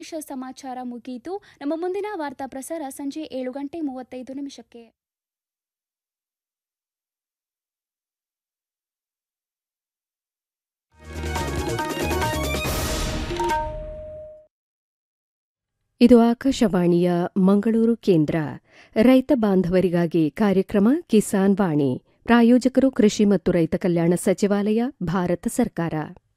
ಪ್ರದೇಶ ಸಮಾಚಾರ ಮುಗಿಯಿತು ನಮ್ಮ ಮುಂದಿನ ವಾರ್ತಾ ಪ್ರಸಾರ ಸಂಜೆ ಏಳು ಗಂಟೆ ಮೂವತ್ತೈದು ನಿಮಿಷಕ್ಕೆ ಇದು ಆಕಾಶವಾಣಿಯ ಮಂಗಳೂರು ಕೇಂದ್ರ ರೈತ ಬಾಂಧವರಿಗಾಗಿ ಕಾರ್ಯಕ್ರಮ ಕಿಸಾನ್ ವಾಣಿ ಪ್ರಾಯೋಜಕರು ಕೃಷಿ ಮತ್ತು ರೈತ ಕಲ್ಯಾಣ ಸಚಿವಾಲಯ ಭಾರತ ಸರ್ಕಾರ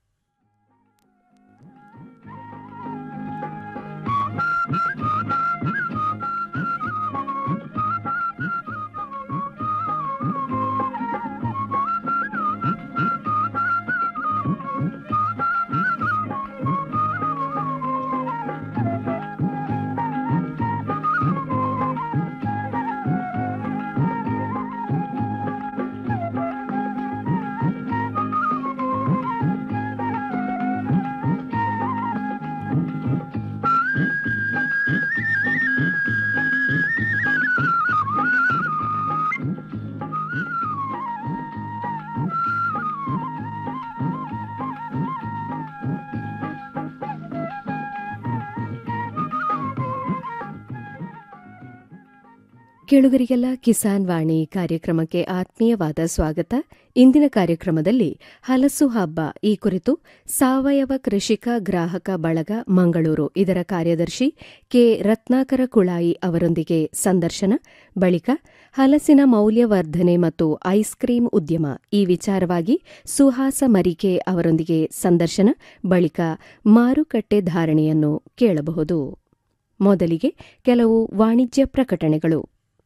ಕೇಳುಗರಿಗೆಲ್ಲ ಕಿಸಾನ್ ವಾಣಿ ಕಾರ್ಯಕ್ರಮಕ್ಕೆ ಆತ್ಮೀಯವಾದ ಸ್ವಾಗತ ಇಂದಿನ ಕಾರ್ಯಕ್ರಮದಲ್ಲಿ ಹಲಸು ಹಬ್ಬ ಈ ಕುರಿತು ಸಾವಯವ ಕೃಷಿಕ ಗ್ರಾಹಕ ಬಳಗ ಮಂಗಳೂರು ಇದರ ಕಾರ್ಯದರ್ಶಿ ಕೆ ರತ್ನಾಕರ ಕುಳಾಯಿ ಅವರೊಂದಿಗೆ ಸಂದರ್ಶನ ಬಳಿಕ ಹಲಸಿನ ಮೌಲ್ಯವರ್ಧನೆ ಮತ್ತು ಐಸ್ ಕ್ರೀಂ ಉದ್ಯಮ ಈ ವಿಚಾರವಾಗಿ ಸುಹಾಸ ಮರಿಕೆ ಅವರೊಂದಿಗೆ ಸಂದರ್ಶನ ಬಳಿಕ ಮಾರುಕಟ್ಟೆ ಧಾರಣೆಯನ್ನು ಕೇಳಬಹುದು ಮೊದಲಿಗೆ ಕೆಲವು ವಾಣಿಜ್ಯ ಪ್ರಕಟಣೆಗಳು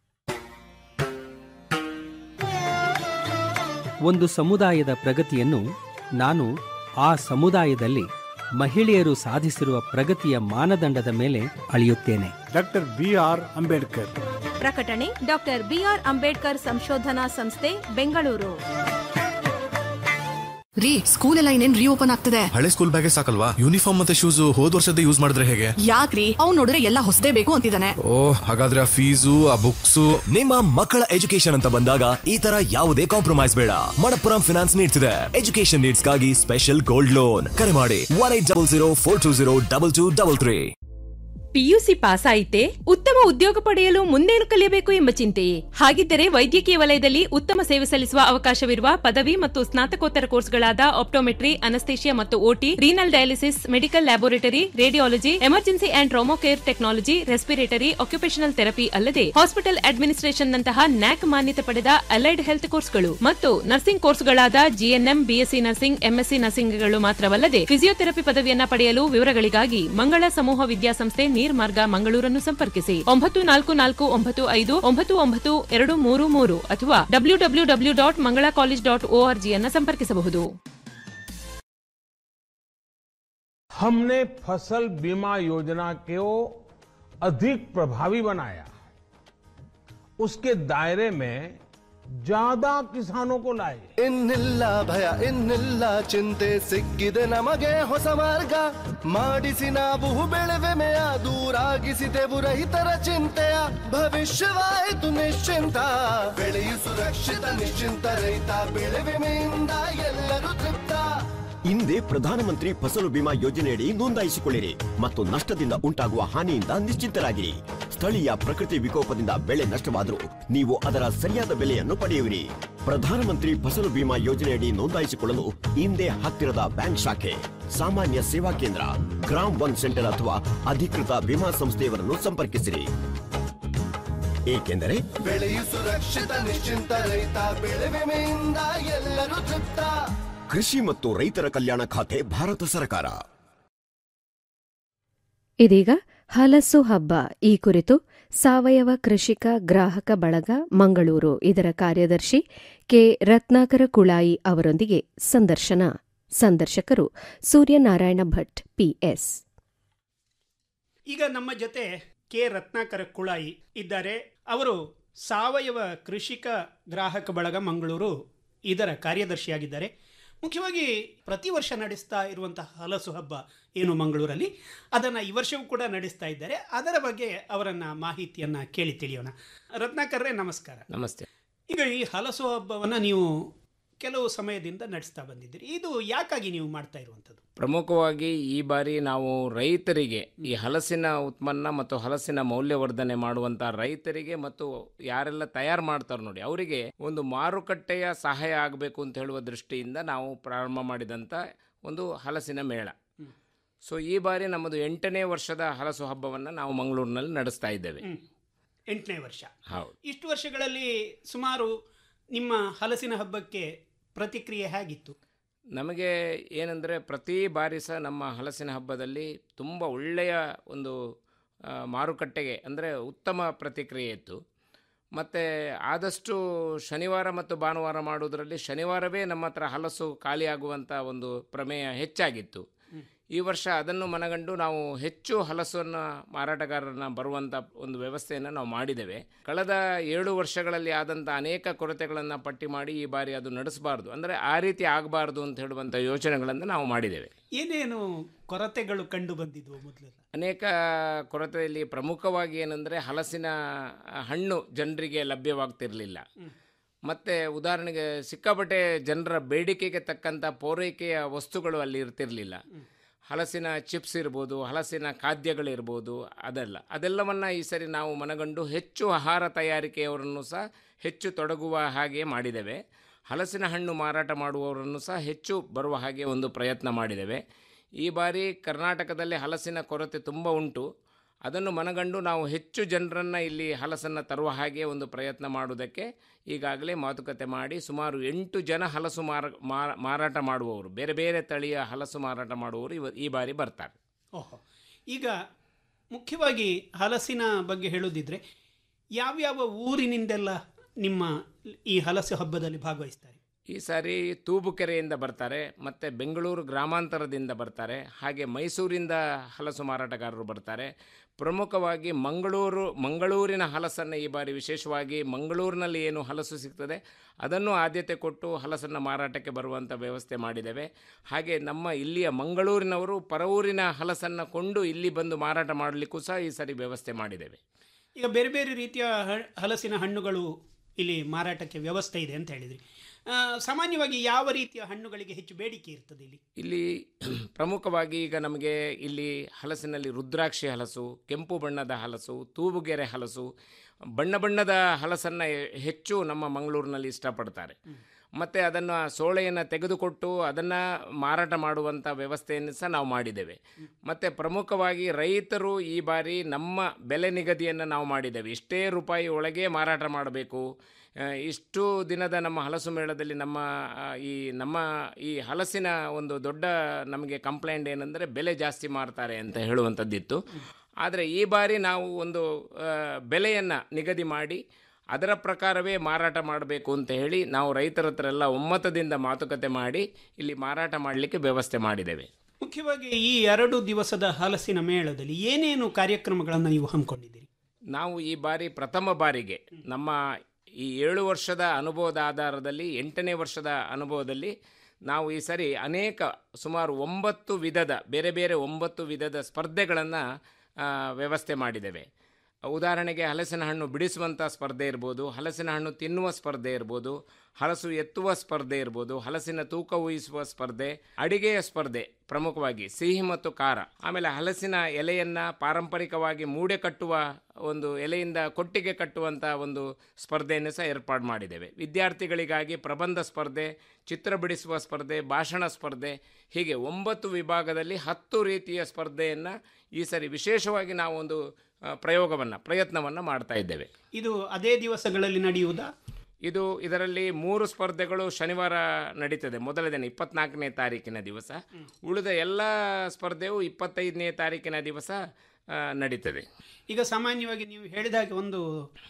ಒಂದು ಸಮುದಾಯದ ಪ್ರಗತಿಯನ್ನು ನಾನು ಆ ಸಮುದಾಯದಲ್ಲಿ ಮಹಿಳೆಯರು ಸಾಧಿಸಿರುವ ಪ್ರಗತಿಯ ಮಾನದಂಡದ ಮೇಲೆ ಅಳೆಯುತ್ತೇನೆ ಡಾಕ್ಟರ್ ಬಿ ಆರ್ ಅಂಬೇಡ್ಕರ್ ಪ್ರಕಟಣೆ ಡಾಕ್ಟರ್ ಬಿಆರ್ ಅಂಬೇಡ್ಕರ್ ಸಂಶೋಧನಾ ಸಂಸ್ಥೆ ಬೆಂಗಳೂರು ರೀ ಸ್ಕೂಲ್ ಎಲ್ಲ ಇನ್ನೇನ್ ರೀಓಪನ್ ಆಗ್ತದೆ ಹಳೆ ಸ್ಕೂಲ್ ಬ್ಯಾಗೇ ಸಾಕಲ್ವಾ ಯೂನಿಫಾರ್ಮ್ ಮತ್ತೆ ಶೂಸ್ ಹೋದ್ ವರ್ಷದ ಯೂಸ್ ಮಾಡಿದ್ರೆ ಹೇಗೆ ಯಾಕ್ರಿ ಅವ್ನ್ ನೋಡಿದ್ರೆ ಎಲ್ಲ ಹೊಸದೇ ಬೇಕು ಅಂತಿದ್ದಾನೆ ಓ ಹಾಗಾದ್ರೆ ಆ ಫೀಸು ಆ ಬುಕ್ಸ್ ನಿಮ್ಮ ಮಕ್ಕಳ ಎಜುಕೇಶನ್ ಅಂತ ಬಂದಾಗ ಈ ತರ ಯಾವುದೇ ಕಾಂಪ್ರಮೈಸ್ ಬೇಡ ಮಣಪ್ಪುರಂ ಫಿನಾನ್ಸ್ ನೀಡ್ಸ್ ಇದೆ ಎಜುಕೇಶನ್ ನೀಡ್ಸ್ ಗಾಗಿ ಸ್ಪೆಷಲ್ ಗೋಲ್ಡ್ ಲೋನ್ ಕರೆ ಮಾಡಿ one eight double zero four two zero double two double three PUC pass ಆಯಿತೆ ಉತ್ತಮ ಉದ್ಯೋಗ ಪಡೆಯಲು ಮುಂದೇನು ಕಲಿಯಬೇಕು ಎಂಬ ಚಿಂತೆಯೇ ಹಾಗಿದ್ದರೆ ವೈದ್ಯಕೀಯ ವಲಯದಲ್ಲಿ ಉತ್ತಮ ಸೇವೆ ಸಲ್ಲಿಸುವ ಅವಕಾಶವಿರುವ ಪದವಿ ಮತ್ತು ಸ್ನಾತಕೋತ್ತರ ಕೋರ್ಸ್ಗಳಾದ ಆಪ್ಟೋಮೆಟ್ರಿ ಅನಸ್ತೇಷಿಯಾ ಮತ್ತು OT renal dialysis medical laboratory radiology emergency and trauma care technology respiratory occupational therapy ಅಲ್ಲದೆ ಹಾಸ್ಪಿಟಲ್ ಅಡ್ಮಿನಿಸ್ಟ್ರೇಷನ್ ನಂತಹ ನ್ಯಾಕ್ ಮಾನ್ಯತೆ ಪಡೆದ ಅಲೈಡ್ ಹೆಲ್ತ್ ಕೋರ್ಸ್ಗಳು ಮತ್ತು ನರ್ಸಿಂಗ್ ಕೋರ್ಸ್ಗಳಾದ ಜಿಎನ್ಎಂ ಬಿಎಸ್ಸಿ ನರ್ಸಿಂಗ್ ಎಂಎಸ್ಸಿ ನರ್ಸಿಂಗ್ಗಳು ಮಾತ್ರವಲ್ಲದೆ ಫಿಸಿಯೋಥೆರಪಿ ಪದವಿಯನ್ನ ಪಡೆಯಲು ವಿವರಗಳಿಗಾಗಿ ಮಂಗಳ ಸಮೂಹ ವಿದ್ಯಾಸಂಸ್ಥೆ ನೀರ್ಮಾರ್ಗ ಮಂಗಳೂರನ್ನು ಸಂಪರ್ಕಿಸಿ ಒಂಬತ್ತು ನಾಲ್ಕು ನಾಲ್ಕು ಒಂಬತ್ತು ಐದು ಒಂಬತ್ತು ಒಂಬತ್ತು ಎರಡು ಮೂರು ಮೂರು ಅಥವಾ W W W dot Mangala college dot ORG ಅನ್ನು ಸಂಪರ್ಕಿಸಬಹುದು हमने फसल बीमा योजना को अधिक प्रभावी बनाया उसके दायरे में ज्यादा किसानों को लाए ಇನ್ನಿಲ್ಲ ಭಯ ಇನ್ನಿಲ್ಲ ಚಿಂತೆ ಸಿಕ್ಕಿದೆ ನಮಗೆ ಹೊಸ ಮಾರ್ಗ ಮಾಡಿಸಿ ನಾವು ಬೆಳೆವೆಮೆಯ ದೂರಾಗಿಸಿದೆವು ರೈತರ ಚಿಂತೆಯ ಭವಿಷ್ಯವಾಯಿತು ನಿಶ್ಚಿಂತ ಬೆಳೆಯು ಸುರಕ್ಷಿತ ನಿಶ್ಚಿಂತ ರೈತ ಬೆಳೆವೆಮೆಯಿಂದ ಎಲ್ಲರೂ ತೃಪ್ತ ಹಿಂದೆ ಪ್ರಧಾನಮಂತ್ರಿ ಫಸಲು ಬಿಮಾ ಯೋಜನೆಯಡಿ ನೋಂದಾಯಿಸಿಕೊಳ್ಳಿರಿ ಮತ್ತು ನಷ್ಟದಿಂದ ಉಂಟಾಗುವ ಹಾನಿಯಿಂದ ನಿಶ್ಚಿಂತರಾಗಿರಿ ಸ್ಥಳೀಯ ಪ್ರಕೃತಿ ವಿಕೋಪದಿಂದ ಬೆಳೆ ನಷ್ಟವಾದರೂ ನೀವು ಅದರ ಸರಿಯಾದ ಬೆಲೆಯನ್ನು ಪಡೆಯುವಿರಿ ಪ್ರಧಾನಮಂತ್ರಿ ಫಸಲು ಬಿಮಾ ಯೋಜನೆಯಡಿ ನೋಂದಾಯಿಸಿಕೊಳ್ಳಲು ಹಿಂದೆ ಹತ್ತಿರದ ಬ್ಯಾಂಕ್ ಶಾಖೆ ಸಾಮಾನ್ಯ ಸೇವಾ ಕೇಂದ್ರ ಗ್ರಾಮ್ ಒನ್ ಸೆಂಟರ್ ಅಥವಾ ಅಧಿಕೃತ ವಿಮಾ ಸಂಸ್ಥೆಯವರನ್ನು ಸಂಪರ್ಕಿಸಿರಿ ಏಕೆಂದರೆ ಬೆಳೆಯು ಸುರಕ್ಷಿತ ನಿಶ್ಚಿಂತ ರೈತ ಬೆಳೆವೆಮೆಯಿಂದ ಎಲ್ಲರೂ ತೃಪ್ತ ಕೃಷಿ ಮತ್ತು ರೈತರ ಕಲ್ಯಾಣ ಖಾತೆ ಭಾರತ ಸರ್ಕಾರ ಇದೀಗ ಹಲಸು ಹಬ್ಬ ಈ ಕುರಿತು ಸಾವಯವ ಕೃಷಿಕ ಗ್ರಾಹಕ ಬಳಗ ಮಂಗಳೂರು ಇದರ ಕಾರ್ಯದರ್ಶಿ ಕೆ ರತ್ನಾಕರ ಕುಳಾಯಿ ಅವರೊಂದಿಗೆ ಸಂದರ್ಶನ ಸಂದರ್ಶಕರು ಸೂರ್ಯನಾರಾಯಣ ಭಟ್ ಪಿಎಸ್ ಈಗ ನಮ್ಮ ಜೊತೆ ಕೆ ರತ್ನಾಕರ ಕುಳಾಯಿ ಇದ್ದಾರೆ ಅವರು ಸಾವಯವ ಕೃಷಿಕ ಗ್ರಾಹಕ ಬಳಗ ಮಂಗಳೂರು ಇದರ ಕಾರ್ಯದರ್ಶಿಯಾಗಿದ್ದಾರೆ ಮುಖ್ಯವಾಗಿ ಪ್ರತಿ ವರ್ಷ ನಡೆಸ್ತಾ ಇರುವಂತಹ ಹಲಸು ಹಬ್ಬ ಏನು ಮಂಗಳೂರಲ್ಲಿ ಅದನ್ನು ಈ ವರ್ಷವೂ ಕೂಡ ನಡೆಸ್ತಾ ಇದ್ದಾರೆ ಅದರ ಬಗ್ಗೆ ಅವರನ್ನು ಮಾಹಿತಿಯನ್ನು ಕೇಳಿ ತಿಳಿಯೋಣ ರತ್ನಾಕರ್ರೆ ನಮಸ್ಕಾರ ನಮಸ್ತೆ ಈಗ ಈ ಹಲಸು ಹಬ್ಬವನ್ನು ನೀವು ಕೆಲವು ಸಮಯದಿಂದ ನಡೆಸ್ತಾ ಬಂದಿದ್ದೀರಿ ಇದು ಯಾಕಾಗಿ ನೀವು ಮಾಡ್ತಾ ಇರುವಂಥದ್ದು ಪ್ರಮುಖವಾಗಿ ಈ ಬಾರಿ ನಾವು ರೈತರಿಗೆ ಈ ಹಲಸಿನ ಉತ್ಪನ್ನ ಮತ್ತು ಹಲಸಿನ ಮೌಲ್ಯವರ್ಧನೆ ಮಾಡುವಂಥ ರೈತರಿಗೆ ಮತ್ತು ಯಾರೆಲ್ಲ ತಯಾರು ಮಾಡ್ತಾರೆ ನೋಡಿ ಅವರಿಗೆ ಒಂದು ಮಾರುಕಟ್ಟೆಯ ಸಹಾಯ ಆಗಬೇಕು ಅಂತ ಹೇಳುವ ದೃಷ್ಟಿಯಿಂದ ನಾವು ಪ್ರಾರಂಭ ಮಾಡಿದಂಥ ಒಂದು ಹಲಸಿನ ಮೇಳ ಸೊ ಈ ಬಾರಿ ನಮ್ಮದು ಎಂಟನೇ ವರ್ಷದ ಹಲಸು ಹಬ್ಬವನ್ನು ನಾವು ಮಂಗಳೂರಿನಲ್ಲಿ ನಡೆಸ್ತಾ ಇದ್ದೇವೆ ಎಂಟನೇ ವರ್ಷ ಹೌದು ಇಷ್ಟು ವರ್ಷಗಳಲ್ಲಿ ಸುಮಾರು ನಿಮ್ಮ ಹಲಸಿನ ಹಬ್ಬಕ್ಕೆ ಪ್ರತಿಕ್ರಿಯೆ ಹೇಗಿತ್ತು ನಮಗೆ ಏನಂದರೆ ಪ್ರತಿ ಬಾರಿ ಸಹ ನಮ್ಮ ಹಲಸಿನ ಹಬ್ಬದಲ್ಲಿ ತುಂಬ ಒಳ್ಳೆಯ ಒಂದು ಆ, ಮಾರುಕಟ್ಟೆಗೆ ಅಂದರೆ ಉತ್ತಮ ಪ್ರತಿಕ್ರಿಯೆ ಇತ್ತು ಮತ್ತು ಆದಷ್ಟು ಶನಿವಾರ ಮತ್ತು ಭಾನುವಾರ ಮಾಡುವುದರಲ್ಲಿ ಶನಿವಾರವೇ ನಮ್ಮ ಹತ್ರ ಹಲಸು ಖಾಲಿಯಾಗುವಂಥ ಒಂದು ಪ್ರಮೇಯ ಹೆಚ್ಚಾಗಿತ್ತು ಈ ವರ್ಷ ಅದನ್ನು ಮನಗಂಡು ನಾವು ಹೆಚ್ಚು ಹಲಸನ್ನು ಮಾರಾಟಗಾರರನ್ನ ಬರುವಂಥ ಒಂದು ವ್ಯವಸ್ಥೆಯನ್ನು ನಾವು ಮಾಡಿದ್ದೇವೆ ಕಳೆದ ಏಳು ವರ್ಷಗಳಲ್ಲಿ ಆದಂಥ ಅನೇಕ ಕೊರತೆಗಳನ್ನು ಪಟ್ಟಿ ಮಾಡಿ ಈ ಬಾರಿ ಅದು ನಡೆಸಬಾರ್ದು ಅಂದರೆ ಆ ರೀತಿ ಆಗಬಾರ್ದು ಅಂತ ಹೇಳುವಂಥ ಯೋಚನೆಗಳನ್ನು ನಾವು ಮಾಡಿದ್ದೇವೆ ಏನೇನು ಕೊರತೆಗಳು ಕಂಡು ಬಂದಿದ್ವು ಮೊದಲೆಲ್ಲ ಅನೇಕ ಕೊರತೆಯಲ್ಲಿ ಪ್ರಮುಖವಾಗಿ ಏನಂದರೆ ಹಲಸಿನ ಹಣ್ಣು ಜನರಿಗೆ ಲಭ್ಯವಾಗ್ತಿರಲಿಲ್ಲ ಮತ್ತು ಉದಾಹರಣೆಗೆ ಸಿಕ್ಕಾಪಟ್ಟೆ ಜನರ ಬೇಡಿಕೆಗೆ ತಕ್ಕಂಥ ಪೂರೈಕೆಯ ವಸ್ತುಗಳು ಅಲ್ಲಿ ಇರ್ತಿರಲಿಲ್ಲ ಹಲಸಿನ ಚಿಪ್ಸ್ ಇರ್ಬೋದು ಹಲಸಿನ ಖಾದ್ಯಗಳಿರ್ಬೋದು ಅದೆಲ್ಲ ಅದೆಲ್ಲವನ್ನು ಈ ಸರಿ ನಾವು ಮನಗಂಡು ಹೆಚ್ಚು ಆಹಾರ ತಯಾರಿಕೆಯವರನ್ನು ಸಹ ಹೆಚ್ಚು ತೊಡಗುವ ಹಾಗೆ ಮಾಡಿದ್ದೇವೆ ಹಲಸಿನ ಹಣ್ಣು ಮಾರಾಟ ಮಾಡುವವರನ್ನು ಸಹ ಹೆಚ್ಚು ಬರುವ ಹಾಗೆ ಒಂದು ಪ್ರಯತ್ನ ಮಾಡಿದ್ದೇವೆ ಈ ಬಾರಿ ಕರ್ನಾಟಕದಲ್ಲಿ ಹಲಸಿನ ಕೊರತೆ ತುಂಬ ಉಂಟು ಅದನ್ನು ಮನಗಂಡು ನಾವು ಹೆಚ್ಚು ಜನರನ್ನು ಇಲ್ಲಿ ಹಲಸನ್ನು ತರುವ ಹಾಗೆ ಒಂದು ಪ್ರಯತ್ನ ಮಾಡುವುದಕ್ಕೆ ಈಗಾಗಲೇ ಮಾತುಕತೆ ಮಾಡಿ ಸುಮಾರು ಎಂಟು ಜನ ಹಲಸು ಮಾರ ಮಾರ- ಮಾರಾಟ ಮಾಡುವವರು ಬೇರೆ ಬೇರೆ ತಳಿಯ ಹಲಸು ಮಾರಾಟ ಮಾಡುವವರು ಇವ ಈ ಬಾರಿ ಬರ್ತಾರೆ ಓಹೋ ಈಗ ಮುಖ್ಯವಾಗಿ ಹಲಸಿನ ಬಗ್ಗೆ ಹೇಳೋದಿದ್ರೆ ಯಾವ್ಯಾವ ಊರಿನಿಂದೆಲ್ಲ ನಿಮ್ಮ ಈ ಹಲಸು ಹಬ್ಬದಲ್ಲಿ ಭಾಗವಹಿಸ್ತಾರೆ ಈ ಸಾರಿ ತೂಬುಕೆರೆಯಿಂದ ಬರ್ತಾರೆ ಮತ್ತು ಬೆಂಗಳೂರು ಗ್ರಾಮಾಂತರದಿಂದ ಬರ್ತಾರೆ ಹಾಗೆ ಮೈಸೂರಿಂದ ಹಲಸು ಮಾರಾಟಗಾರರು ಬರ್ತಾರೆ ಪ್ರಮುಖವಾಗಿ ಮಂಗಳೂರು ಮಂಗಳೂರಿನ ಹಲಸನ್ನು ಈ ಬಾರಿ ವಿಶೇಷವಾಗಿ ಮಂಗಳೂರಿನಲ್ಲಿ ಏನು ಹಲಸು ಸಿಗ್ತದೆ ಅದನ್ನು ಆದ್ಯತೆ ಕೊಟ್ಟು ಹಲಸನ್ನು ಮಾರಾಟಕ್ಕೆ ಬರುವಂಥ ವ್ಯವಸ್ಥೆ ಮಾಡಿದ್ದೇವೆ ಹಾಗೆ ನಮ್ಮ ಇಲ್ಲಿಯ ಮಂಗಳೂರಿನವರು ಪರವೂರಿನ ಹಲಸನ್ನು ಕೊಂಡು ಇಲ್ಲಿ ಬಂದು ಮಾರಾಟ ಮಾಡಲಿಕ್ಕೂ ಸಹ ಈ ಸಾರಿ ವ್ಯವಸ್ಥೆ ಮಾಡಿದ್ದೇವೆ ಈಗ ಬೇರೆ ಬೇರೆ ರೀತಿಯ ಹ- ಹಲಸಿನ ಹಣ್ಣುಗಳು ಇಲ್ಲಿ ಮಾರಾಟಕ್ಕೆ ವ್ಯವಸ್ಥೆ ಇದೆ ಅಂತ ಹೇಳಿದ್ರಿ ಆ, ಸಾಮಾನ್ಯವಾಗಿ ಯಾವ ರೀತಿಯ ಹಣ್ಣುಗಳಿಗೆ ಹೆಚ್ಚು ಬೇಡಿಕೆ ಇರ್ತದೆ ಇಲ್ಲಿ ಇಲ್ಲಿ ಪ್ರಮುಖವಾಗಿ ಈಗ ನಮಗೆ ಇಲ್ಲಿ ಹಲಸಿನಲ್ಲಿ ರುದ್ರಾಕ್ಷಿ ಹಲಸು ಕೆಂಪು ಬಣ್ಣದ ಹಲಸು ತೂಬುಗೆರೆ ಹಲಸು ಬಣ್ಣ ಬಣ್ಣದ ಹಲಸನ್ನು ಹೆಚ್ಚು ನಮ್ಮ ಮಂಗಳೂರಿನಲ್ಲಿ ಇಷ್ಟಪಡ್ತಾರೆ ಮತ್ತು ಅದನ್ನು ಸೋಳೆಯನ್ನು ತೆಗೆದುಕೊಟ್ಟು ಅದನ್ನು ಮಾರಾಟ ಮಾಡುವಂಥ ವ್ಯವಸ್ಥೆಯನ್ನು ಸಹ ನಾವು ಮಾಡಿದ್ದೇವೆ ಮತ್ತು ಪ್ರಮುಖವಾಗಿ ರೈತರು ಈ ಬಾರಿ ನಮ್ಮ ಬೆಲೆ ನಿಗದಿಯನ್ನು ನಾವು ಮಾಡಿದ್ದೇವೆ ಇಷ್ಟೇ ರೂಪಾಯಿ ಒಳಗೆ ಮಾರಾಟ ಮಾಡಬೇಕು ಆ, ಇಷ್ಟು ದಿನದ ನಮ್ಮ ಹಲಸು ಮೇಳದಲ್ಲಿ ನಮ್ಮ ಆ, ಈ ನಮ್ಮ ಈ ಹಲಸಿನ ಒಂದು ದೊಡ್ಡ ನಮಗೆ ಕಂಪ್ಲೇಂಟ್ ಏನಂದರೆ ಬೆಲೆ ಜಾಸ್ತಿ ಮಾರ್ತಾರೆ ಅಂತ ಹೇಳುವಂಥದ್ದಿತ್ತು ಆದರೆ ಈ ಬಾರಿ ನಾವು ಒಂದು ಬೆಲೆಯನ್ನು ನಿಗದಿ ಮಾಡಿ ಅದರ ಪ್ರಕಾರವೇ ಮಾರಾಟ ಮಾಡಬೇಕು ಅಂತ ಹೇಳಿ ನಾವು ರೈತರ ಹತ್ರ ಎಲ್ಲ ಒಮ್ಮತದಿಂದ ಮಾತುಕತೆ ಮಾಡಿ ಇಲ್ಲಿ ಮಾರಾಟ ಮಾಡಲಿಕ್ಕೆ ವ್ಯವಸ್ಥೆ ಮಾಡಿದ್ದೇವೆ ಮುಖ್ಯವಾಗಿ ಈ ಎರಡು ದಿವಸದ ಹಲಸಿನ ಮೇಳದಲ್ಲಿ ಏನೇನು ಕಾರ್ಯಕ್ರಮಗಳನ್ನು ನೀವು ಹಮ್ಮಿಕೊಂಡಿದ್ದೀರಿ ನಾವು ಈ ಬಾರಿ ಪ್ರಥಮ ಬಾರಿಗೆ ನಮ್ಮ ಈ ಏಳು ವರ್ಷದ ಅನುಭವದ ಆಧಾರದಲ್ಲಿ ಎಂಟನೇ ವರ್ಷದ ಅನುಭವದಲ್ಲಿ ನಾವು ಈ ಸರಿ ಅನೇಕ ಸುಮಾರು ಒಂಬತ್ತು ವಿಧದ ಬೇರೆ ಬೇರೆ ಒಂಬತ್ತು ವಿಧದ ಸ್ಪರ್ಧೆಗಳನ್ನು ವ್ಯವಸ್ಥೆ ಮಾಡಿದ್ದೇವೆ ಉದಾಹರಣೆಗೆ ಹಲಸಿನ ಹಣ್ಣು ಬಿಡಿಸುವಂಥ ಸ್ಪರ್ಧೆ ಇರ್ಬೋದು ಹಲಸಿನ ಹಣ್ಣು ತಿನ್ನುವ ಸ್ಪರ್ಧೆ ಇರ್ಬೋದು ಹಲಸು ಎತ್ತುವ ಸ್ಪರ್ಧೆ ಇರ್ಬೋದು ಹಲಸಿನ ತೂಕ ಊಹಿಸುವ ಸ್ಪರ್ಧೆ ಅಡಿಗೆಯ ಸ್ಪರ್ಧೆ ಪ್ರಮುಖವಾಗಿ ಸಿಹಿ ಮತ್ತು ಖಾರ ಆಮೇಲೆ ಹಲಸಿನ ಎಲೆಯನ್ನು ಪಾರಂಪರಿಕವಾಗಿ ಮೂಡೆ ಕಟ್ಟುವ ಒಂದು ಎಲೆಯಿಂದ ಕೊಟ್ಟಿಗೆ ಕಟ್ಟುವಂಥ ಒಂದು ಸ್ಪರ್ಧೆಯನ್ನು ಸಹ ಏರ್ಪಾಡು ಮಾಡಿದ್ದೇವೆ ವಿದ್ಯಾರ್ಥಿಗಳಿಗಾಗಿ ಪ್ರಬಂಧ ಸ್ಪರ್ಧೆ ಚಿತ್ರ ಬಿಡಿಸುವ ಸ್ಪರ್ಧೆ ಭಾಷಣ ಸ್ಪರ್ಧೆ ಹೀಗೆ ಒಂಬತ್ತು ವಿಭಾಗದಲ್ಲಿ ಹತ್ತು ರೀತಿಯ ಸ್ಪರ್ಧೆಯನ್ನು ಈ ಸರಿ ವಿಶೇಷವಾಗಿ ನಾವು ಒಂದು ಪ್ರಯೋಗವನ್ನು ಪ್ರಯತ್ನವನ್ನು ಮಾಡ್ತಾ ಇದ್ದೇವೆ ಇದು ಅದೇ ದಿವಸಗಳಲ್ಲಿ ನಡೆಯುವುದಾ ಇದು ಇದರಲ್ಲಿ ಮೂರು ಸ್ಪರ್ಧೆಗಳು ಶನಿವಾರ ನಡೀತದೆ ಮೊದಲ ದಿನ ಇಪ್ಪತ್ನಾಲ್ಕನೇ ತಾರೀಕಿನ ದಿವಸ ಉಳಿದ ಎಲ್ಲ ಸ್ಪರ್ಧೆಯು ಇಪ್ಪತ್ತೈದನೇ ತಾರೀಕಿನ ದಿವಸ ಆ, ನಡೀತದೆ ಈಗ ಸಾಮಾನ್ಯವಾಗಿ ನೀವು ಹೇಳಿದ ಹಾಗೆ ಒಂದು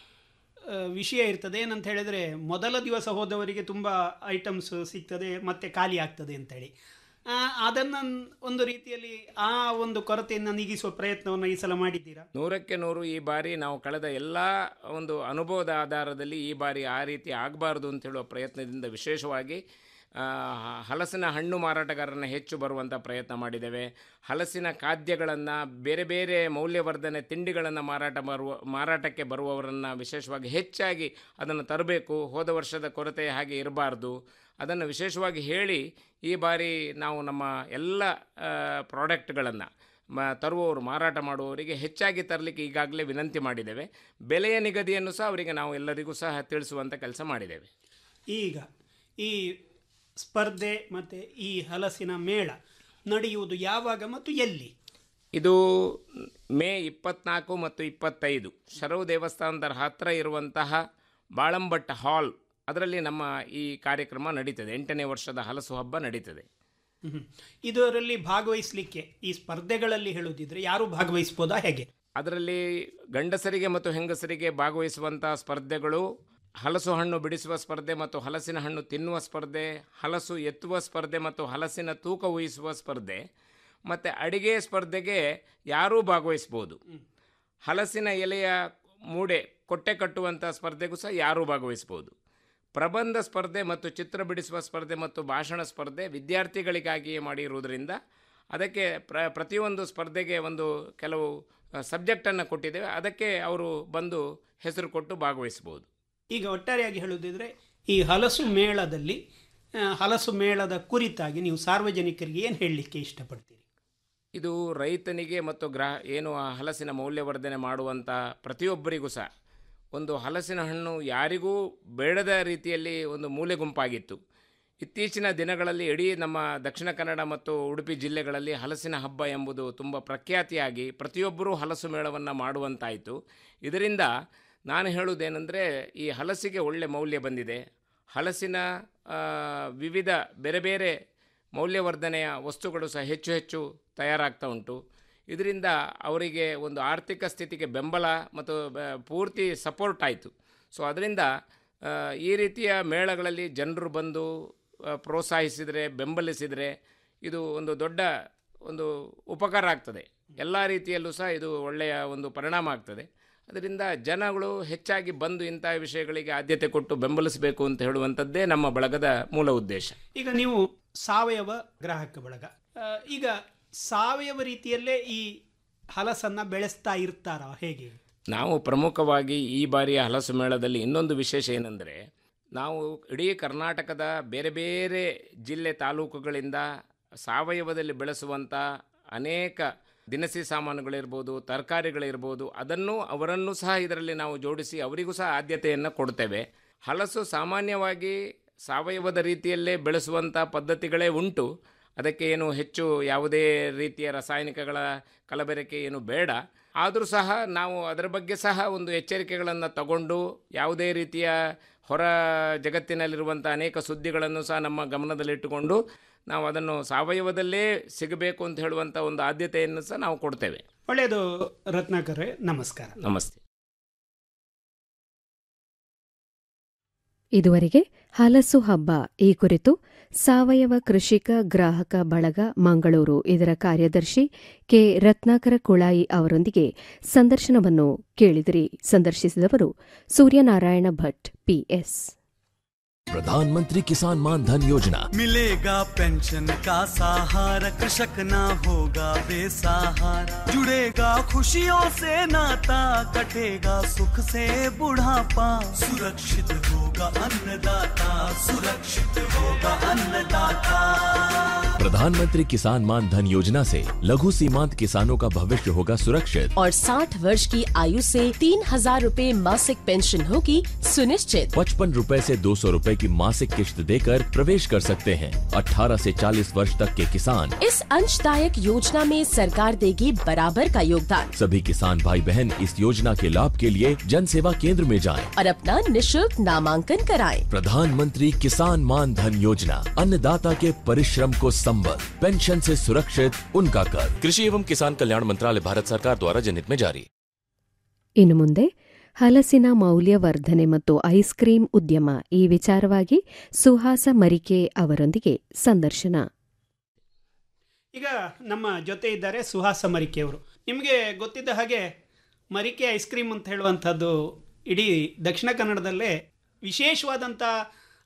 ಆ, ವಿಷಯ ಇರ್ತದೆ ಏನಂತ ಹೇಳಿದರೆ ಮೊದಲ ದಿವಸ ಹೋದವರಿಗೆ ತುಂಬ ಐಟಮ್ಸ್ ಸಿಗ್ತದೆ ಮತ್ತೆ ಖಾಲಿ ಆಗ್ತದೆ ಅಂತೇಳಿ ಆ, ಅದನ್ನ ಒಂದು ರೀತಿಯಲ್ಲಿ ಆ ಒಂದು ಕೊರತೆಯನ್ನು ನೀಗಿಸುವ ಪ್ರಯತ್ನವನ್ನು ಈ ಸಲ ಮಾಡಿದ್ದೀರಾ ನೂರಕ್ಕೆ ನೂರು ಈ ಬಾರಿ ನಾವು ಕಳೆದ ಎಲ್ಲ ಒಂದು ಅನುಭವದ ಆಧಾರದಲ್ಲಿ ಈ ಬಾರಿ ಆ ರೀತಿ ಆಗಬಾರ್ದು ಅಂತ ಹೇಳುವ ಪ್ರಯತ್ನದಿಂದ ವಿಶೇಷವಾಗಿ ಆ, ಹಲಸಿನ ಹಣ್ಣು ಮಾರಾಟಗಾರರನ್ನ ಹೆಚ್ಚು ಬರುವಂಥ ಪ್ರಯತ್ನ ಮಾಡಿದ್ದೇವೆ ಹಲಸಿನ ಖಾದ್ಯಗಳನ್ನು ಬೇರೆ ಬೇರೆ ಮೌಲ್ಯವರ್ಧನೆ ತಿಂಡಿಗಳನ್ನು ಮಾರಾಟ ಬರುವ ಮಾರಾಟಕ್ಕೆ ಬರುವವರನ್ನು ವಿಶೇಷವಾಗಿ ಹೆಚ್ಚಾಗಿ ಅದನ್ನು ತರಬೇಕು ಹೋದ ವರ್ಷದ ಕೊರತೆ ಹಾಗೆ ಇರಬಾರ್ದು ಅದನ್ನು ವಿಶೇಷವಾಗಿ ಹೇಳಿ ಈ ಬಾರಿ ನಾವು ನಮ್ಮ ಎಲ್ಲ ಪ್ರಾಡಕ್ಟ್ಗಳನ್ನು ಮ ತರುವವರು ಮಾರಾಟ ಮಾಡುವವರಿಗೆ ಹೆಚ್ಚಾಗಿ ತರಲಿಕ್ಕೆ ಈಗಾಗಲೇ ವಿನಂತಿ ಮಾಡಿದ್ದೇವೆ ಬೆಲೆಯ ನಿಗದಿಯನ್ನು ಸಹ ಅವರಿಗೆ ನಾವು ಎಲ್ಲರಿಗೂ ಸಹ ತಿಳಿಸುವಂಥ ಕೆಲಸ ಮಾಡಿದ್ದೇವೆ ಈಗ ಈ ಸ್ಪರ್ಧೆ ಮತ್ತು ಈ ಹಲಸಿನ ಮೇಳ ನಡೆಯುವುದು ಯಾವಾಗ ಮತ್ತು ಎಲ್ಲಿ ಇದು ಮೇ ಇಪ್ಪತ್ನಾಲ್ಕು ಮತ್ತು ಇಪ್ಪತ್ತೈದು ಶರವು ದೇವಸ್ಥಾನದ ಹತ್ತಿರ ಇರುವಂತಹ ಬಾಳಂಬಟ್ಟ ಹಾಲ್ ಅದರಲ್ಲಿ ನಮ್ಮ ಈ ಕಾರ್ಯಕ್ರಮ ನಡೀತದೆ ಎಂಟನೇ ವರ್ಷದ ಹಲಸು ಹಬ್ಬ ನಡೀತದೆ ಹ್ಮ್. ಇದರಲ್ಲಿ ಭಾಗವಹಿಸಲಿಕ್ಕೆ ಈ ಸ್ಪರ್ಧೆಗಳಲ್ಲಿ ಹೇಳುವುದಿದ್ರೆ ಯಾರು ಭಾಗವಹಿಸ್ಬೋದಾ ಹೇಗೆ ಅದರಲ್ಲಿ ಗಂಡಸರಿಗೆ ಮತ್ತು ಹೆಂಗಸರಿಗೆ ಭಾಗವಹಿಸುವಂಥ ಸ್ಪರ್ಧೆಗಳು ಹಲಸು ಹಣ್ಣು ಬಿಡಿಸುವ ಸ್ಪರ್ಧೆ ಮತ್ತು ಹಲಸಿನ ಹಣ್ಣು ತಿನ್ನುವ ಸ್ಪರ್ಧೆ ಹಲಸು ಎತ್ತುವ ಸ್ಪರ್ಧೆ ಮತ್ತು ಹಲಸಿನ ತೂಕ ಊಹಿಸುವ ಸ್ಪರ್ಧೆ ಮತ್ತು ಅಡಿಗೆ ಸ್ಪರ್ಧೆಗೆ ಯಾರೂ ಭಾಗವಹಿಸ್ಬೋದು ಹಲಸಿನ ಎಲೆಯ ಮೂಡೆ ಕೊಟ್ಟೆ ಕಟ್ಟುವಂಥ ಸ್ಪರ್ಧೆಗೂ ಸಹ ಯಾರೂ ಭಾಗವಹಿಸ್ಬೋದು ಪ್ರಬಂಧ ಸ್ಪರ್ಧೆ ಮತ್ತು ಚಿತ್ರ ಬಿಡಿಸುವ ಸ್ಪರ್ಧೆ ಮತ್ತು ಭಾಷಣ ಸ್ಪರ್ಧೆ ವಿದ್ಯಾರ್ಥಿಗಳಿಗಾಗಿಯೇ ಮಾಡಿರುವುದರಿಂದ ಅದಕ್ಕೆ ಪ್ರ ಪ್ರತಿಯೊಂದು ಸ್ಪರ್ಧೆಗೆ ಒಂದು ಕೆಲವು ಸಬ್ಜೆಕ್ಟನ್ನು ಕೊಟ್ಟಿದ್ದೇವೆ ಅದಕ್ಕೆ ಅವರು ಬಂದು ಹೆಸರು ಕೊಟ್ಟು ಭಾಗವಹಿಸ್ಬೋದು ಈಗ ಒಟ್ಟಾರೆಯಾಗಿ ಹೇಳುವುದಿದ್ರೆ ಈ ಹಲಸು ಮೇಳದಲ್ಲಿ ಆ, ಹಲಸು ಮೇಳದ ಕುರಿತಾಗಿ ನೀವು ಸಾರ್ವಜನಿಕರಿಗೆ ಏನು ಹೇಳಲಿಕ್ಕೆ ಇಷ್ಟಪಡ್ತೀರಿ ಇದು ರೈತನಿಗೆ ಮತ್ತು ಗ್ರಾಹ ಏನು ಆ ಹಲಸಿನ ಮೌಲ್ಯವರ್ಧನೆ ಮಾಡುವಂಥ ಪ್ರತಿಯೊಬ್ಬರಿಗೂ ಸಹ ಒಂದು ಹಲಸಿನ ಹಣ್ಣು ಯಾರಿಗೂ ಬೇಡದ ರೀತಿಯಲ್ಲಿ ಒಂದು ಮೂಲೆ ಗುಂಪಾಗಿತ್ತು ಇತ್ತೀಚಿನ ದಿನಗಳಲ್ಲಿ ಇಡೀ ನಮ್ಮ ದಕ್ಷಿಣ ಕನ್ನಡ ಮತ್ತು ಉಡುಪಿ ಜಿಲ್ಲೆಗಳಲ್ಲಿ ಹಲಸಿನ ಹಬ್ಬ ಎಂಬುದು ತುಂಬ ಪ್ರಖ್ಯಾತಿಯಾಗಿ ಪ್ರತಿಯೊಬ್ಬರೂ ಹಲಸು ಮೇಳವನ್ನು ಮಾಡುವಂತಾಯಿತು ಇದರಿಂದ ನಾನು ಹೇಳುವುದೇನೆಂದರೆ ಈ ಹಲಸಿಗೆ ಒಳ್ಳೆ ಮೌಲ್ಯ ಬಂದಿದೆ ಹಲಸಿನ ಆ, ವಿವಿಧ ಬೇರೆ ಬೇರೆ ಮೌಲ್ಯವರ್ಧನೆಯ ವಸ್ತುಗಳು ಸಹ ಹೆಚ್ಚು ಹೆಚ್ಚು ತಯಾರಾಗ್ತಾ ಉಂಟು ಇದರಿಂದ ಅವರಿಗೆ ಒಂದು ಆರ್ಥಿಕ ಸ್ಥಿತಿಗೆ ಬೆಂಬಲ ಮತ್ತು ಬ- ಪೂರ್ತಿ ಸಪೋರ್ಟ್ ಆಯಿತು ಸೊ ಅದರಿಂದ ಆ, ಈ ರೀತಿಯ ಮೇಳಗಳಲ್ಲಿ ಜನರು ಬಂದು ಆ, ಪ್ರೋತ್ಸಾಹಿಸಿದರೆ ಬೆಂಬಲಿಸಿದರೆ ಇದು ಒಂದು ದೊಡ್ಡ ಒಂದು ಉಪಕಾರ ಆಗ್ತದೆ ಎಲ್ಲ ರೀತಿಯಲ್ಲೂ ಸಹ ಇದು ಒಳ್ಳೆಯ ಒಂದು ಪರಿಣಾಮ ಆಗ್ತದೆ ಅದರಿಂದ ಜನಗಳು ಹೆಚ್ಚಾಗಿ ಬಂದು ಇಂಥ ವಿಷಯಗಳಿಗೆ ಆದ್ಯತೆ ಕೊಟ್ಟು ಬೆಂಬಲಿಸಬೇಕು ಅಂತ ಹೇಳುವಂಥದ್ದೇ ನಮ್ಮ ಬಳಗದ ಮೂಲ ಉದ್ದೇಶ ಈಗ ನೀವು ಸಾವಯವ ಗ್ರಾಹಕ ಬಳಗ ಆ, ಈಗ ಸಾವಯವ ರೀತಿಯಲ್ಲೇ ಈ ಹಲಸನ್ನ ಬೆಳೆಸ್ತಾ ಇರ್ತಾರ ಹೇಗೆ ನಾವು ಪ್ರಮುಖವಾಗಿ ಈ ಬಾರಿಯ ಹಲಸು ಮೇಳದಲ್ಲಿ ಇನ್ನೊಂದು ವಿಶೇಷ ಏನೆಂದರೆ ನಾವು ಇಡೀ ಕರ್ನಾಟಕದ ಬೇರೆ ಬೇರೆ ಜಿಲ್ಲೆ ತಾಲೂಕುಗಳಿಂದ ಸಾವಯವದಲ್ಲಿ ಬೆಳೆಸುವಂಥ ಅನೇಕ ದಿನಸಿ ಸಾಮಾನುಗಳಿರ್ಬೋದು ತರಕಾರಿಗಳಿರ್ಬೋದು ಅದನ್ನು ಅವರನ್ನು ಸಹ ಇದರಲ್ಲಿ ನಾವು ಜೋಡಿಸಿ ಅವರಿಗೂ ಸಹ ಆದ್ಯತೆಯನ್ನು ಕೊಡ್ತೇವೆ ಹಲಸು ಸಾಮಾನ್ಯವಾಗಿ ಸಾವಯವದ ರೀತಿಯಲ್ಲೇ ಬೆಳೆಸುವಂಥ ಪದ್ಧತಿಗಳೇ ಉಂಟು ಅದಕ್ಕೆ ಏನು ಹೆಚ್ಚು ಯಾವುದೇ ರೀತಿಯ ರಾಸಾಯನಿಕಗಳ ಕಲಬೆರಕೆ ಏನು ಬೇಡ ಆದರೂ ಸಹ ನಾವು ಅದರ ಬಗ್ಗೆ ಸಹ ಒಂದು ಎಚ್ಚರಿಕೆಗಳನ್ನು ತಗೊಂಡು ಯಾವುದೇ ರೀತಿಯ ಹೊರ ಜಗತ್ತಿನಲ್ಲಿರುವಂಥ ಅನೇಕ ಸುದ್ದಿಗಳನ್ನು ಸಹ ನಮ್ಮ ಗಮನದಲ್ಲಿಟ್ಟುಕೊಂಡು ನಾವು ಅದನ್ನು ಸಾವಯವದಲ್ಲೇ ಸಿಗಬೇಕು ಅಂತ ಹೇಳುವಂಥ ಒಂದು ಆದ್ಯತೆಯನ್ನು ಸಹ ನಾವು ಕೊಡ್ತೇವೆ ಒಳ್ಳೆಯದು ರತ್ನಾಕರ್ ನಮಸ್ಕಾರ ನಮಸ್ತೆ ಇದುವರೆಗೆ ಹಲಸು ಹಬ್ಬ ಈ ಕುರಿತು ಸಾವಯವ ಕೃಷಿಕ ಗ್ರಾಹಕ ಬಳಗ ಮಂಗಳೂರು ಇದರ ಕಾರ್ಯದರ್ಶಿ ಕೆ ರತ್ನಾಕರ ಕುಳಾಯಿ ಅವರೊಂದಿಗೆ ಸಂದರ್ಶನವನ್ನು ಕೇಳಿದಿರಿ ಸಂದರ್ಶಿಸಿದವರು ಸೂರ್ಯನಾರಾಯಣ ಭಟ್ ಪಿಎಸ್ प्रधानमंत्री किसान मान धन योजना मिलेगा पेंशन का सहारा कृषक ना होगा बेसहारा जुड़ेगा खुशियों से नाता कटेगा सुख से बुढ़ापा सुरक्षित होगा अन्नदाता सुरक्षित होगा अन्नदाता प्रधानमंत्री किसान मान धन योजना से लघु सीमांत किसानों का भविष्य होगा सुरक्षित और 60 वर्ष की आयु से तीन हजार रूपए मासिक पेंशन होगी सुनिश्चित पचपन रूपए से दो सौ रूपए की मासिक किश्त देकर प्रवेश कर सकते हैं 18 से 40 वर्ष तक के किसान इस अंशदायक योजना में सरकार देगी बराबर का योगदान सभी किसान भाई बहन इस योजना के लाभ के लिए जन सेवा केंद्र में जाएं। और अपना निशुल्क नामांकन कराएं। प्रधानमंत्री किसान मान धन योजना अन्नदाता के परिश्रम को संबल पेंशन से सुरक्षित उनका कर कृषि एवं किसान कल्याण मंत्रालय भारत सरकार द्वारा जनहित में जारी ಇನ್ನು ಮುಂದೆ ಹಲಸಿನ ಮೌಲ್ಯವರ್ಧನೆ ಮತ್ತು ಐಸ್ ಕ್ರೀಂ ಉದ್ಯಮ ಈ ವಿಚಾರವಾಗಿ ಸುಹಾಸ ಮರಿಕೆ ಅವರೊಂದಿಗೆ ಸಂದರ್ಶನ ಈಗ ನಮ್ಮ ಜೊತೆ ಇದ್ದಾರೆ ಸುಹಾಸ ಮರಿಕೆ ಅವರು ನಿಮಗೆ ಗೊತ್ತಿದ್ದ ಹಾಗೆ ಮರಿಕೆ ಐಸ್ ಕ್ರೀಮ್ ಅಂತ ಹೇಳುವಂಥದ್ದು ಇಡೀ ದಕ್ಷಿಣ ಕನ್ನಡದಲ್ಲೇ ವಿಶೇಷವಾದಂಥ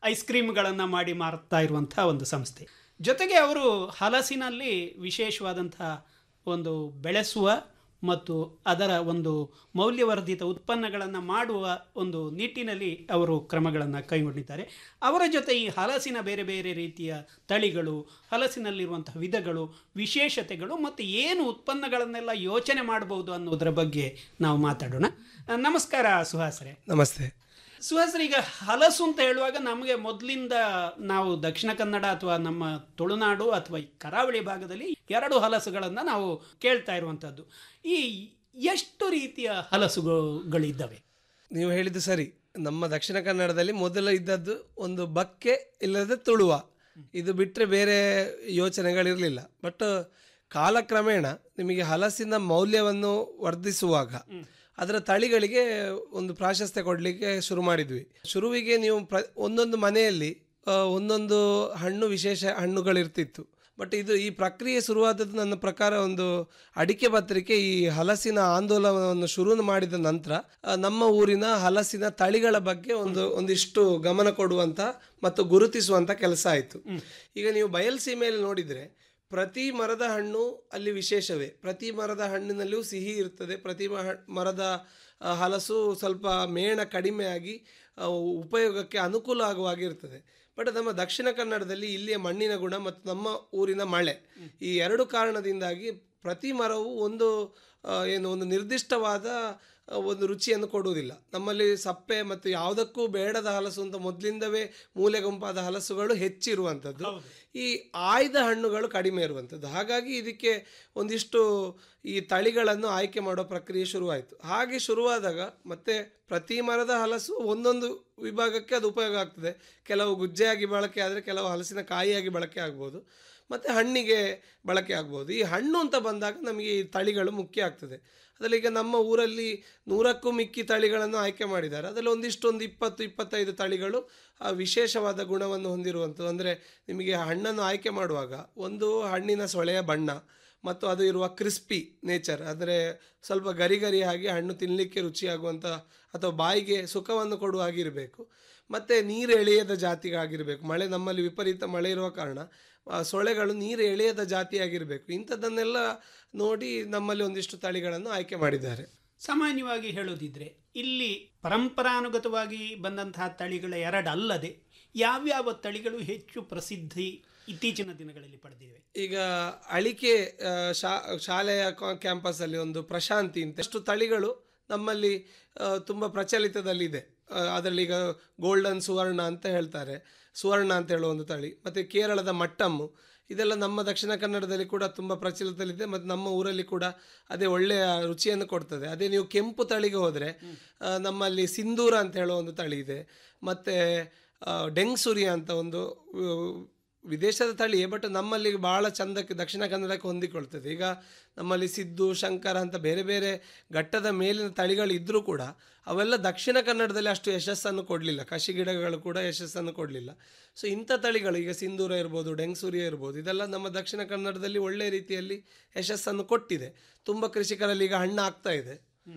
ಐಸ್ ಕ್ರೀಮ್ಗಳನ್ನು ಮಾಡಿ ಮಾರ್ತಾ ಇರುವಂಥ ಒಂದು ಸಂಸ್ಥೆ ಜೊತೆಗೆ ಅವರು ಹಲಸಿನಲ್ಲಿ ವಿಶೇಷವಾದಂತಹ ಒಂದು ಬೆಳೆಸುವ ಮತ್ತು ಅದರ ಒಂದು ಮೌಲ್ಯವರ್ಧಿತ ಉತ್ಪನ್ನಗಳನ್ನು ಮಾಡುವ ಒಂದು ನಿಟ್ಟಿನಲ್ಲಿ ಅವರು ಕ್ರಮಗಳನ್ನು ಕೈಗೊಂಡಿದ್ದಾರೆ ಅವರ ಜೊತೆ ಈ ಹಲಸಿನ ಬೇರೆ ಬೇರೆ ರೀತಿಯ ತಳಿಗಳು ಹಲಸಿನಲ್ಲಿರುವಂತಹ ವಿಧಗಳು ವಿಶೇಷತೆಗಳು ಮತ್ತು ಏನು ಉತ್ಪನ್ನಗಳನ್ನೆಲ್ಲ ಯೋಚನೆ ಮಾಡಬಹುದು ಅನ್ನೋದರ ಬಗ್ಗೆ ನಾವು ಮಾತಾಡೋಣ ನಮಸ್ಕಾರ ಸುಹಾಸ್ರೆ ನಮಸ್ತೆ ಸುಹಾಸ್ರೆ ಈಗ ಹಲಸು ಅಂತ ಹೇಳುವಾಗ ನಮಗೆ ಮೊದಲಿಂದ ನಾವು ದಕ್ಷಿಣ ಕನ್ನಡ ಅಥವಾ ನಮ್ಮ ತುಳುನಾಡು ಅಥವಾ ಈ ಕರಾವಳಿ ಭಾಗದಲ್ಲಿ ಎರಡು ಹಲಸುಗಳನ್ನು ನಾವು ಕೇಳ್ತಾ ಇರುವಂಥದ್ದು ಈ ಎಷ್ಟು ರೀತಿಯ ಹಲಸುಗಳಿದ್ದಾವೆ ನೀವು ಹೇಳಿದ್ದು ಸರಿ ನಮ್ಮ ದಕ್ಷಿಣ ಕನ್ನಡದಲ್ಲಿ ಮೊದಲು ಇದ್ದದ್ದು ಒಂದು ಬಕ್ಕೆ ಇಲ್ಲದೆ ತುಳುವ ಇದು ಬಿಟ್ಟರೆ ಬೇರೆ ಯೋಚನೆಗಳಿರಲಿಲ್ಲ ಬಟ್ ಕಾಲಕ್ರಮೇಣ ನಿಮಗೆ ಹಲಸಿನ ಮೌಲ್ಯವನ್ನು ವರ್ಧಿಸುವಾಗ ಅದರ ತಳಿಗಳಿಗೆ ಒಂದು ಪ್ರಾಶಸ್ತ್ಯ ಕೊಡಲಿಕ್ಕೆ ಶುರು ಮಾಡಿದ್ವಿ ಶುರುವಿಗೆ ನೀವು ಪ್ರ ಒಂದೊಂದು ಮನೆಯಲ್ಲಿ ಆ, ಒಂದೊಂದು ಹಣ್ಣು ವಿಶೇಷ ಹಣ್ಣುಗಳಿರ್ತಿತ್ತು ಬಟ್ ಇದು ಈ ಪ್ರಕ್ರಿಯೆ ಶುರುವಾದದ್ದು ನನ್ನ ಪ್ರಕಾರ ಒಂದು ಅಡಿಕೆ ಪತ್ರಿಕೆ ಈ ಹಲಸಿನ ಆಂದೋಲನವನ್ನು ಶುರು ಮಾಡಿದ ನಂತರ ಆ, ನಮ್ಮ ಊರಿನ ಹಲಸಿನ ತಳಿಗಳ ಬಗ್ಗೆ ಒಂದು ಒಂದಿಷ್ಟು ಗಮನ ಕೊಡುವಂತ ಮತ್ತು ಗುರುತಿಸುವಂತ ಕೆಲಸ ಆಯಿತು ಈಗ ನೀವು ಬಯಲ್ಸೀಮೆಯಲ್ಲಿ ನೋಡಿದರೆ ಪ್ರತಿ ಮರದ ಹಣ್ಣು ಅಲ್ಲಿ ವಿಶೇಷವೇ ಪ್ರತಿ ಮರದ ಹಣ್ಣಿನಲ್ಲಿಯೂ ಸಿಹಿ ಇರ್ತದೆ ಪ್ರತಿ ಮ- ಮರದ ಆ, ಹಲಸು ಸ್ವಲ್ಪ ಮೇಣ ಕಡಿಮೆಯಾಗಿ ಆ, ಉಪಯೋಗಕ್ಕೆ ಅನುಕೂಲ ಆಗುವ ಹಾಗೆ ಇರ್ತದೆ ಬಟ್ ನಮ್ಮ ದಕ್ಷಿಣ ಕನ್ನಡದಲ್ಲಿ ಇಲ್ಲಿಯ ಮಣ್ಣಿನ ಗುಣ ಮತ್ತು ನಮ್ಮ ಊರಿನ ಮಳೆ ಈ ಎರಡು ಕಾರಣದಿಂದಾಗಿ ಪ್ರತಿ ಮರವು ಒಂದು ಆ, ಏನು ಒಂದು ನಿರ್ದಿಷ್ಟವಾದ ಆ, ಒಂದು ರುಚಿಯನ್ನು ಕೊಡುವುದಿಲ್ಲ ನಮ್ಮಲ್ಲಿ ಸಪ್ಪೆ ಮತ್ತು ಯಾವುದಕ್ಕೂ ಬೇಡದ ಹಲಸು ಅಂತ ಮೊದಲಿಂದವೇ ಮೂಲೆ ಗುಂಪಾದ ಹಲಸುಗಳು ಹೆಚ್ಚಿರುವಂಥದ್ದು ಈ ಆಯ್ದ ಹಣ್ಣುಗಳು ಕಡಿಮೆ ಇರುವಂಥದ್ದು ಹಾಗಾಗಿ ಇದಕ್ಕೆ ಒಂದಿಷ್ಟು ಈ ತಳಿಗಳನ್ನು ಆಯ್ಕೆ ಮಾಡೋ ಪ್ರಕ್ರಿಯೆ ಶುರುವಾಯಿತು ಹಾಗೆ ಶುರುವಾದಾಗ ಮತ್ತೆ ಪ್ರತಿ ಮರದ ಹಲಸು ಒಂದೊಂದು ವಿಭಾಗಕ್ಕೆ ಅದು ಉಪಯೋಗ ಆಗ್ತದೆ ಕೆಲವು ಗುಜ್ಜೆಯಾಗಿ ಬಳಕೆ ಆದರೆ ಕೆಲವು ಹಲಸಿನ ಕಾಯಿಯಾಗಿ ಬಳಕೆ ಆಗ್ಬೋದು ಮತ್ತು ಹಣ್ಣಿಗೆ ಬಳಕೆ ಆಗ್ಬೋದು ಈ ಹಣ್ಣು ಅಂತ ಬಂದಾಗ ನಮಗೆ ಈ ತಳಿಗಳು ಮುಖ್ಯ ಆಗ್ತದೆ ಅದರಲ್ಲಿ ಈಗ ನಮ್ಮ ಊರಲ್ಲಿ ನೂರಕ್ಕೂ ಮಿಕ್ಕಿ ತಳಿಗಳನ್ನು ಆಯ್ಕೆ ಮಾಡಿದ್ದಾರೆ ಅದರಲ್ಲಿ ಒಂದಿಷ್ಟು ಒಂದು ಇಪ್ಪತ್ತು ಇಪ್ಪತ್ತೈದು ತಳಿಗಳು ಆ ವಿಶೇಷವಾದ ಗುಣವನ್ನು ಹೊಂದಿರುವಂಥದ್ದು ಅಂದರೆ ನಿಮಗೆ ಹಣ್ಣನ್ನು ಆಯ್ಕೆ ಮಾಡುವಾಗ ಒಂದು ಹಣ್ಣಿನ ಸೊಳೆಯ ಬಣ್ಣ ಮತ್ತು ಅದು ಇರುವ ಕ್ರಿಸ್ಪಿ ನೇಚರ್ ಅಂದರೆ ಸ್ವಲ್ಪ ಗರಿ ಗರಿ ಆಗಿ ಹಣ್ಣು ತಿನ್ನಲಿಕ್ಕೆ ರುಚಿಯಾಗುವಂಥ ಅಥವಾ ಬಾಯಿಗೆ ಸುಖವನ್ನು ಕೊಡುವ ಹಾಗಿರಬೇಕು ಮತ್ತು ನೀರು ಎಳೆಯದ ಜಾತಿಗಾಗಿರಬೇಕು ಮಳೆ ನಮ್ಮಲ್ಲಿ ವಿಪರೀತ ಮಳೆ ಇರುವ ಕಾರಣ ಆ ಸೊಳೆಗಳು ನೀರು ಎಳೆಯದ ಜಾತಿಯಾಗಿರಬೇಕು ಇಂಥದ್ದನ್ನೆಲ್ಲ ನೋಡಿ ನಮ್ಮಲ್ಲಿ ಒಂದಿಷ್ಟು ತಳಿಗಳನ್ನು ಆಯ್ಕೆ ಮಾಡಿದ್ದಾರೆ ಸಾಮಾನ್ಯವಾಗಿ ಹೇಳೋದಿದ್ರೆ ಇಲ್ಲಿ ಪರಂಪರಾನುಗತವಾಗಿ ಬಂದಂತಹ ತಳಿಗಳ ಎರಡಲ್ಲದೆ ಯಾವ್ಯಾವ ತಳಿಗಳು ಹೆಚ್ಚು ಪ್ರಸಿದ್ಧಿ ಇತ್ತೀಚಿನ ದಿನಗಳಲ್ಲಿ ಪಡೆದಿವೆ ಈಗ ಅಳಿಕೆ ಆ, ಶಾ ಶಾಲೆಯ ಕ್ಯಾಂಪಸ್ಸಲ್ಲಿ ಒಂದು ಪ್ರಶಾಂತಿ ಅಂತ ಎಷ್ಟು ತಳಿಗಳು ನಮ್ಮಲ್ಲಿ ಆ, ತುಂಬ ಪ್ರಚಲಿತದಲ್ಲಿದೆ ಆ, ಅದರಲ್ಲಿ ಈಗ ಗೋಲ್ಡನ್ ಸುವರ್ಣ ಅಂತ ಹೇಳ್ತಾರೆ ಸುವರ್ಣ ಅಂತ ಹೇಳುವ ಒಂದು ತಳಿ ಮತ್ತು ಕೇರಳದ ಮಟ್ಟಮ್ಮು ಇದೆಲ್ಲ ನಮ್ಮ ದಕ್ಷಿಣ ಕನ್ನಡದಲ್ಲಿ ಕೂಡ ತುಂಬ ಪ್ರಚಲಿತದಲ್ಲಿದೆ ಮತ್ತು ನಮ್ಮ ಊರಲ್ಲಿ ಕೂಡ ಅದೇ ಒಳ್ಳೆಯ ರುಚಿಯನ್ನು ಕೊಡ್ತದೆ ಅದೇ ನೀವು ಕೆಂಪು ತಳಿಗೆ ಹೋದರೆ ಆ, ನಮ್ಮಲ್ಲಿ ಸಿಂಧೂರ ಅಂತ ಹೇಳೋ ಒಂದು ತಳಿ ಇದೆ ಮತ್ತು ಡೆಂಗ್ಸುರಿ ಅಂತ ಒಂದು ಆ, ವಿದೇಶದ ತಳಿಯೇ ಬಟ್ ನಮ್ಮಲ್ಲಿ ಭಾಳ ಚಂದಕ್ಕೆ ದಕ್ಷಿಣ ಕನ್ನಡಕ್ಕೆ ಹೊಂದಿಕೊಳ್ತದೆ ಈಗ ನಮ್ಮಲ್ಲಿ ಸಿದ್ದು ಶಂಕರ ಅಂತ ಬೇರೆ ಬೇರೆ ಘಟ್ಟದ ಮೇಲಿನ ತಳಿಗಳು ಇದ್ದರೂ ಕೂಡ ಅವೆಲ್ಲ ದಕ್ಷಿಣ ಕನ್ನಡದಲ್ಲಿ ಅಷ್ಟು ಯಶಸ್ಸನ್ನು ಕೊಡಲಿಲ್ಲ ಕಸಿ ಗಿಡಗಳು ಕೂಡ ಯಶಸ್ಸನ್ನು ಕೊಡಲಿಲ್ಲ ಸೊ ಇಂಥ ತಳಿಗಳು ಈಗ ಸಿಂಧೂರ ಇರ್ಬೋದು ಡೆಂಗ್ಸೂರಿಯ ಇರ್ಬೋದು ಇದೆಲ್ಲ ನಮ್ಮ ದಕ್ಷಿಣ ಕನ್ನಡದಲ್ಲಿ ಒಳ್ಳೆಯ ರೀತಿಯಲ್ಲಿ ಯಶಸ್ಸನ್ನು ಕೊಟ್ಟಿದೆ ತುಂಬ ಕೃಷಿಕರಲ್ಲಿ ಈಗ ಹಣ್ಣು ಆಗ್ತಾ ಇದೆ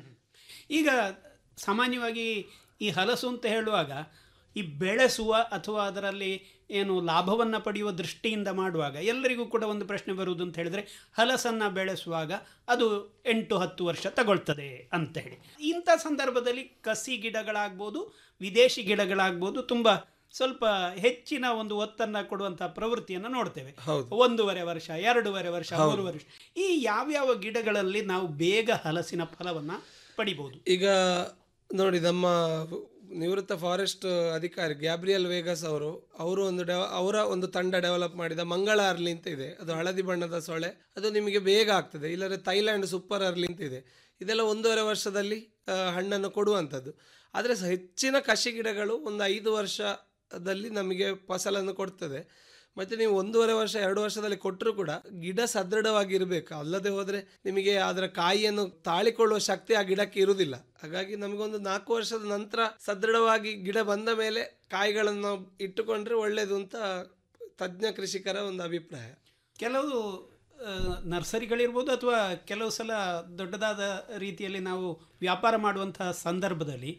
ಈಗ ಸಾಮಾನ್ಯವಾಗಿ ಈ ಹಲಸು ಅಂತ ಹೇಳುವಾಗ ಈ ಬೆಳೆಸುವ ಅಥವಾ ಅದರಲ್ಲಿ ಏನು ಲಾಭವನ್ನು ಪಡೆಯುವ ದೃಷ್ಟಿಯಿಂದ ಮಾಡುವಾಗ ಎಲ್ಲರಿಗೂ ಕೂಡ ಒಂದು ಪ್ರಶ್ನೆ ಬರುವುದು ಅಂತ ಹೇಳಿದ್ರೆ ಹಲಸನ್ನು ಬೆಳೆಸುವಾಗ ಅದು ಎಂಟು ಹತ್ತು ವರ್ಷ ತಗೊಳ್ತದೆ ಅಂತ ಹೇಳಿ ಇಂಥ ಸಂದರ್ಭದಲ್ಲಿ ಕಸಿ ಗಿಡಗಳಾಗ್ಬೋದು ವಿದೇಶಿ ಗಿಡಗಳಾಗ್ಬೋದು ತುಂಬ ಸ್ವಲ್ಪ ಹೆಚ್ಚಿನ ಒಂದು ಒತ್ತನ್ನು ಕೊಡುವಂತಹ ಪ್ರವೃತ್ತಿಯನ್ನು ನೋಡ್ತೇವೆ ಹೌದು. ಒಂದೂವರೆ ವರ್ಷ ಎರಡೂವರೆ ವರ್ಷ ಹೌದು. ಮೂರು ವರ್ಷ ಈ ಯಾವ್ಯಾವ ಗಿಡಗಳಲ್ಲಿ ನಾವು ಬೇಗ ಹಲಸಿನ ಫಲವನ್ನು ಪಡಿಬಹುದು ಈಗ ನೋಡಿ ನಮ್ಮ ನಿವೃತ್ತ ಫಾರೆಸ್ಟ್ ಅಧಿಕಾರಿ ಗ್ಯಾಬ್ರಿಯಲ್ ವೇಗಸ್ ಅವರು ಅವರು ಒಂದು ಡೆವ ಅವರ ಒಂದು ತಂಡ ಡೆವಲಪ್ ಮಾಡಿದ ಮಂಗಳ ಅರ್ಲಿ ಅಂತ ಇದೆ ಅದು ಹಳದಿ ಬಣ್ಣದ ಸೊಳೆ ಅದು ನಿಮಗೆ ಬೇಗ ಆಗ್ತದೆ ಇಲ್ಲದ್ರೆ ಥೈಲ್ಯಾಂಡ್ ಸೂಪರ್ ಅರ್ಲಿ ಅಂತ ಇದೆ ಇದೆಲ್ಲ ಒಂದೂವರೆ ವರ್ಷದಲ್ಲಿ ಆ, ಹಣ್ಣನ್ನು ಕೊಡುವಂಥದ್ದು ಆದರೆ ಸ- ಹೆಚ್ಚಿನ ಕಸಿ ಗಿಡಗಳು ಒಂದು ಐದು ವರ್ಷದಲ್ಲಿ ನಮಗೆ ಫಸಲನ್ನು ಕೊಡ್ತದೆ ಮತ್ತು ನೀವು ಒಂದೂವರೆ ವರ್ಷ ಎರಡು ವರ್ಷದಲ್ಲಿ ಕೊಟ್ಟರು ಕೂಡ ಗಿಡ ಸದೃಢವಾಗಿರಬೇಕು ಅಲ್ಲದೆ ಹೋದರೆ ನಿಮಗೆ ಅದರ ಕಾಯಿಯನ್ನು ತಾಳಿಕೊಳ್ಳುವ ಶಕ್ತಿ ಆ ಗಿಡಕ್ಕೆ ಇರುವುದಿಲ್ಲ ಹಾಗಾಗಿ ನಮಗೊಂದು ನಾಲ್ಕು ವರ್ಷದ ನಂತರ ಸದೃಢವಾಗಿ ಗಿಡ ಬಂದ ಮೇಲೆ ಕಾಯಿಗಳನ್ನು ನಾವು ಇಟ್ಟುಕೊಂಡ್ರೆ ಒಳ್ಳೆಯದು ಅಂತ ತಜ್ಞ ಕೃಷಿಕರ ಒಂದು ಅಭಿಪ್ರಾಯ ಕೆಲವು ಆ, ನರ್ಸರಿಗಳಿರ್ಬೋದು ಅಥವಾ ಕೆಲವು ಸಲ ದೊಡ್ಡದಾದ ರೀತಿಯಲ್ಲಿ ನಾವು ವ್ಯಾಪಾರ ಮಾಡುವಂತಹ ಸಂದರ್ಭದಲ್ಲಿ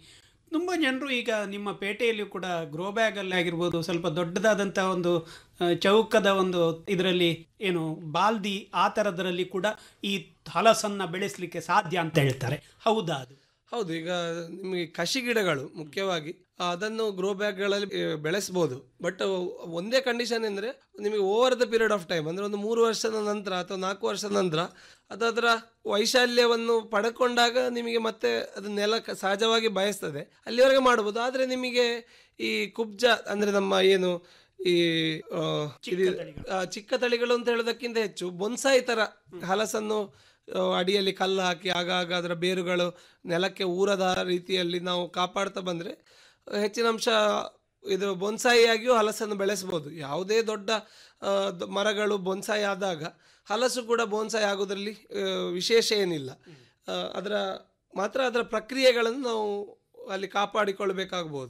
ತುಂಬ ಜನರು ಈಗ ನಿಮ್ಮ ಪೇಟೆಯಲ್ಲಿ ಕೂಡ ಗ್ರೋ ಬ್ಯಾಗಲ್ಲಿ ಆಗಿರ್ಬೋದು ಸ್ವಲ್ಪ ದೊಡ್ಡದಾದಂಥ ಒಂದು ಆ, ಚೌಕದ ಒಂದು ಇದರಲ್ಲಿ ಏನು ಬಾಲ್ದಿ ಆ ಥರದರಲ್ಲಿ ಕೂಡ ಈ ಹಲಸನ್ನು ಬೆಳೆಸಲಿಕ್ಕೆ ಸಾಧ್ಯ ಅಂತ ಹೇಳ್ತಾರೆ ಹೌದಾ ಅದು ಹೌದು ಈಗ ನಿಮಗೆ ಕಸಿ ಗಿಡಗಳು ಮುಖ್ಯವಾಗಿ ಆ, ಅದನ್ನು ಗ್ರೋ ಬ್ಯಾಗ್ಗಳಲ್ಲಿ ಬೆಳೆಸ್ಬೋದು ಬಟ್ ಒಂದೇ ಕಂಡೀಷನ್ ಅಂದರೆ ನಿಮಗೆ over the period of time ಅಂದರೆ ಒಂದು ಮೂರು ವರ್ಷದ ನಂತರ ಅಥವಾ ನಾಲ್ಕು ವರ್ಷದ ನಂತರ ಅದು ಅದರ ವೈಶಾಲ್ಯವನ್ನು ಪಡ್ಕೊಂಡಾಗ ನಿಮಗೆ ಮತ್ತೆ ಅದು ನೆಲ ಕ- ಸಹಜವಾಗಿ ಬಯಸ್ತದೆ ಅಲ್ಲಿವರೆಗೆ ಮಾಡ್ಬೋದು ಆದರೆ ನಿಮಗೆ ಈ ಕುಬ್ಜ ಅಂದರೆ ನಮ್ಮ ಏನು ಈ ಆ, ಇದು- ಆ, ಚಿಕ್ಕ ತಳಿಗಳು ಅಂತ ಹೇಳೋದಕ್ಕಿಂತ ಹೆಚ್ಚು ಬೊನ್ಸಾಯಿ ಥರ ಹಲಸನ್ನು ಆ, ಅಡಿಯಲ್ಲಿ ಕಲ್ಲು ಹಾಕಿ ಆಗಾಗ ಅದರ ಬೇರುಗಳು ನೆಲಕ್ಕೆ ಊರದ ರೀತಿಯಲ್ಲಿ ನಾವು ಕಾಪಾಡ್ತಾ ಬಂದರೆ ಹೆಚ್ಚಿನ ಅಂಶ ಇದು ಬೊನ್ಸಾಯಿಯಾಗಿಯೂ ಹಲಸನ್ನು ಬೆಳೆಸ್ಬೋದು ಯಾವುದೇ ದೊಡ್ಡ ಆ, ದ- ಮರಗಳು ಬೊನ್ಸಾಯಿ ಆದಾಗ ಹಲಸು ಕೂಡ ಬೊನ್ಸಾಯಿ ಆಗೋದ್ರಲ್ಲಿ ಆ, ವಿಶೇಷ ಏನಿಲ್ಲ ಆ, ಅದರ ಮಾತ್ರ ಅದರ ಪ್ರಕ್ರಿಯೆಗಳನ್ನು ನಾವು ಅಲ್ಲಿ ಕಾಪಾಡಿಕೊಳ್ಬೇಕಾಗ್ಬೋದು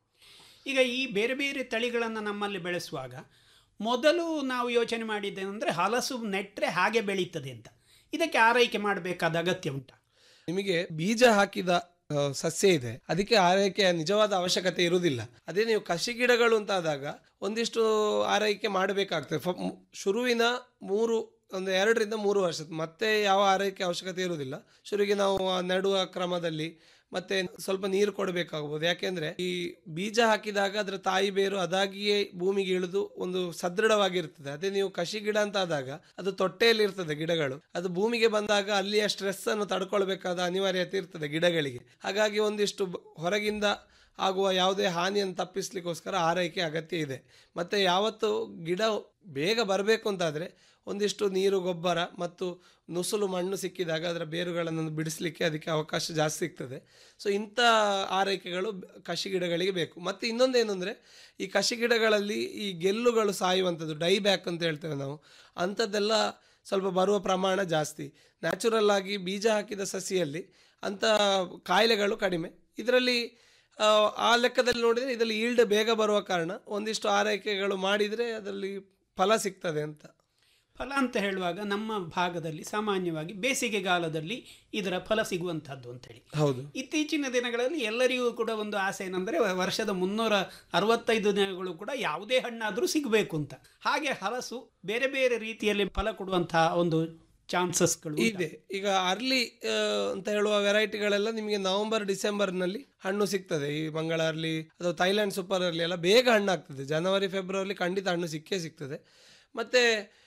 ಈಗ ಈ ಬೇರೆ ಬೇರೆ ತಳಿಗಳನ್ನು ನಮ್ಮಲ್ಲಿ ಬೆಳೆಸುವಾಗ ಮೊದಲು ನಾವು ಯೋಚನೆ ಮಾಡಿದ್ದೇನೆಂದರೆ ಹಲಸು ನೆಟ್ಟರೆ ಹಾಗೆ ಬೆಳೀತದೆ ಅಂತ ಇದಕ್ಕೆ ಆರೈಕೆ ಮಾಡಬೇಕಾದ ಅಗತ್ಯ ಉಂಟಾ ನಿಮಗೆ ಬೀಜ ಹಾಕಿದ ಆ, ಸಸ್ಯ ಇದೆ ಅದಕ್ಕೆ ಆರೈಕೆಯ ನಿಜವಾದ ಅವಶ್ಯಕತೆ ಇರುವುದಿಲ್ಲ ಅದೇ ನೀವು ಕಸಿ ಗಿಡಗಳು ಅಂತ ಆದಾಗ ಒಂದಿಷ್ಟು ಆರೈಕೆ ಮಾಡಬೇಕಾಗ್ತದೆ ಫ- ಮು- ಶುರುವಿನ ಮೂರು ಒಂದು ಎರಡರಿಂದ ಮೂರು ವರ್ಷದ ಮತ್ತೆ ಯಾವ ಆರೈಕೆ ಅವಶ್ಯಕತೆ ಇರುವುದಿಲ್ಲ ಶುರುವಿಗೆ ನಾವು ಆ ನೆಡುವ ಕ್ರಮದಲ್ಲಿ ಮತ್ತೆ ಸ್ವಲ್ಪ ನೀರು ಕೊಡಬೇಕಾಗ್ಬೋದು ಯಾಕೆಂದ್ರೆ ಈ ಬೀಜ ಹಾಕಿದಾಗ ಅದರ ತಾಯಿ ಬೇರು ಅದಾಗಿಯೇ ಭೂಮಿಗೆ ಇಳಿದು ಒಂದು ಸದೃಢವಾಗಿರ್ತದೆ ಅದೇ ನೀವು ಕಸಿ ಗಿಡ ಅಂತ ಆದಾಗ ಅದು ತೊಟ್ಟೆಯಲ್ಲಿ ಇರ್ತದೆ ಗಿಡಗಳು ಅದು ಭೂಮಿಗೆ ಬಂದಾಗ ಅಲ್ಲಿಯ ಸ್ಟ್ರೆಸ್ ಅನ್ನು ತಡ್ಕೊಳ್ಬೇಕಾದ ಅನಿವಾರ್ಯತೆ ಇರ್ತದೆ ಗಿಡಗಳಿಗೆ ಹಾಗಾಗಿ ಒಂದಿಷ್ಟು ಬ- ಹೊರಗಿಂದ ಆಗುವ ಯಾವುದೇ ಹಾನಿಯನ್ನು ತಪ್ಪಿಸ್ಲಿಕ್ಕೋಸ್ಕರ ಆರೈಕೆ ಅಗತ್ಯ ಇದೆ ಮತ್ತೆ ಯಾವತ್ತು ಗಿಡ ಬೇಗ ಬರಬೇಕು ಅಂತಾದರೆ ಒಂದಿಷ್ಟು ನೀರು ಗೊಬ್ಬರ ಮತ್ತು ನುಸುಲು ಮಣ್ಣು ಸಿಕ್ಕಿದಾಗ ಅದರ ಬೇರುಗಳನ್ನು ಬಿಡಿಸಲಿಕ್ಕೆ ಅದಕ್ಕೆ ಅವಕಾಶ ಜಾಸ್ತಿ ಸಿಗ್ತದೆ ಸೊ ಇಂಥ ಆರೈಕೆಗಳು ಬ- ಕಸಿ ಗಿಡಗಳಿಗೆ ಬೇಕು ಮತ್ತು ಇನ್ನೊಂದೇನು ಅಂದರೆ ಈ ಕಸಿ ಗಿಡಗಳಲ್ಲಿ ಈ ಗೆಲ್ಲುಗಳು ಸಾಯುವಂಥದ್ದು ಡೈ ಬ್ಯಾಕ್ ಅಂತ ಹೇಳ್ತೇವೆ ನಾವು ಅಂಥದ್ದೆಲ್ಲ ಸ್ವಲ್ಪ ಬರುವ ಪ್ರಮಾಣ ಜಾಸ್ತಿ ನ್ಯಾಚುರಲ್ ಆಗಿ ಬೀಜ ಹಾಕಿದ ಸಸಿಯಲ್ಲಿ ಅಂಥ ಕಾಯಿಲೆಗಳು ಕಡಿಮೆ ಇದರಲ್ಲಿ ಆ, ಆ ಲೆಕ್ಕದಲ್ಲಿ ನೋಡಿದರೆ ಇದರಲ್ಲಿ ಈಲ್ಡ್ ಬೇಗ ಬರುವ ಕಾರಣ ಒಂದಿಷ್ಟು ಆರೈಕೆಗಳು ಮಾಡಿದರೆ ಅದರಲ್ಲಿ ಫಲ ಸಿಗ್ತದೆ ಅಂತ ಫಲ ಅಂತ ಹೇಳುವಾಗ ನಮ್ಮ ಭಾಗದಲ್ಲಿ ಸಾಮಾನ್ಯವಾಗಿ ಬೇಸಿಗೆಗಾಲದಲ್ಲಿ ಇದರ ಫಲ ಸಿಗುವಂಥದ್ದು ಅಂತೇಳಿ ಹೌದು ಇತ್ತೀಚಿನ ದಿನಗಳಲ್ಲಿ ಎಲ್ಲರಿಗೂ ಕೂಡ ಒಂದು ಆಸೆ ಏನಂದರೆ ವರ್ಷದ ಮುನ್ನೂರ ಅರವತ್ತೈದು ದಿನಗಳು ಕೂಡ ಯಾವುದೇ ಹಣ್ಣಾದರೂ ಸಿಗಬೇಕು ಅಂತ ಹಾಗೆ ಹಲಸು ಬೇರೆ ಬೇರೆ ರೀತಿಯಲ್ಲಿ ಫಲ ಕೊಡುವಂತಹ ಒಂದು ಚಾನ್ಸಸ್ಗಳು ಇದೆ ಈಗ ಅರ್ಲಿ ಅಂತ ಹೇಳುವ ವೆರೈಟಿಗಳೆಲ್ಲ ನಿಮಗೆ ನವೆಂಬರ್ ಡಿಸೆಂಬರ್ನಲ್ಲಿ ಹಣ್ಣು ಸಿಗ್ತದೆ ಈ ಮಂಗಳ ಅರ್ಲಿ ಅಥವಾ ಥೈಲ್ಯಾಂಡ್ ಸೂಪರ್ ಅರ್ಲಿ ಎಲ್ಲ ಬೇಗ ಹಣ್ಣು ಆಗ್ತದೆ ಜನವರಿ ಫೆಬ್ರವರಿ ಖಂಡಿತ ಹಣ್ಣು ಸಿಕ್ಕೇ ಸಿಗ್ತದೆ ಮತ್ತು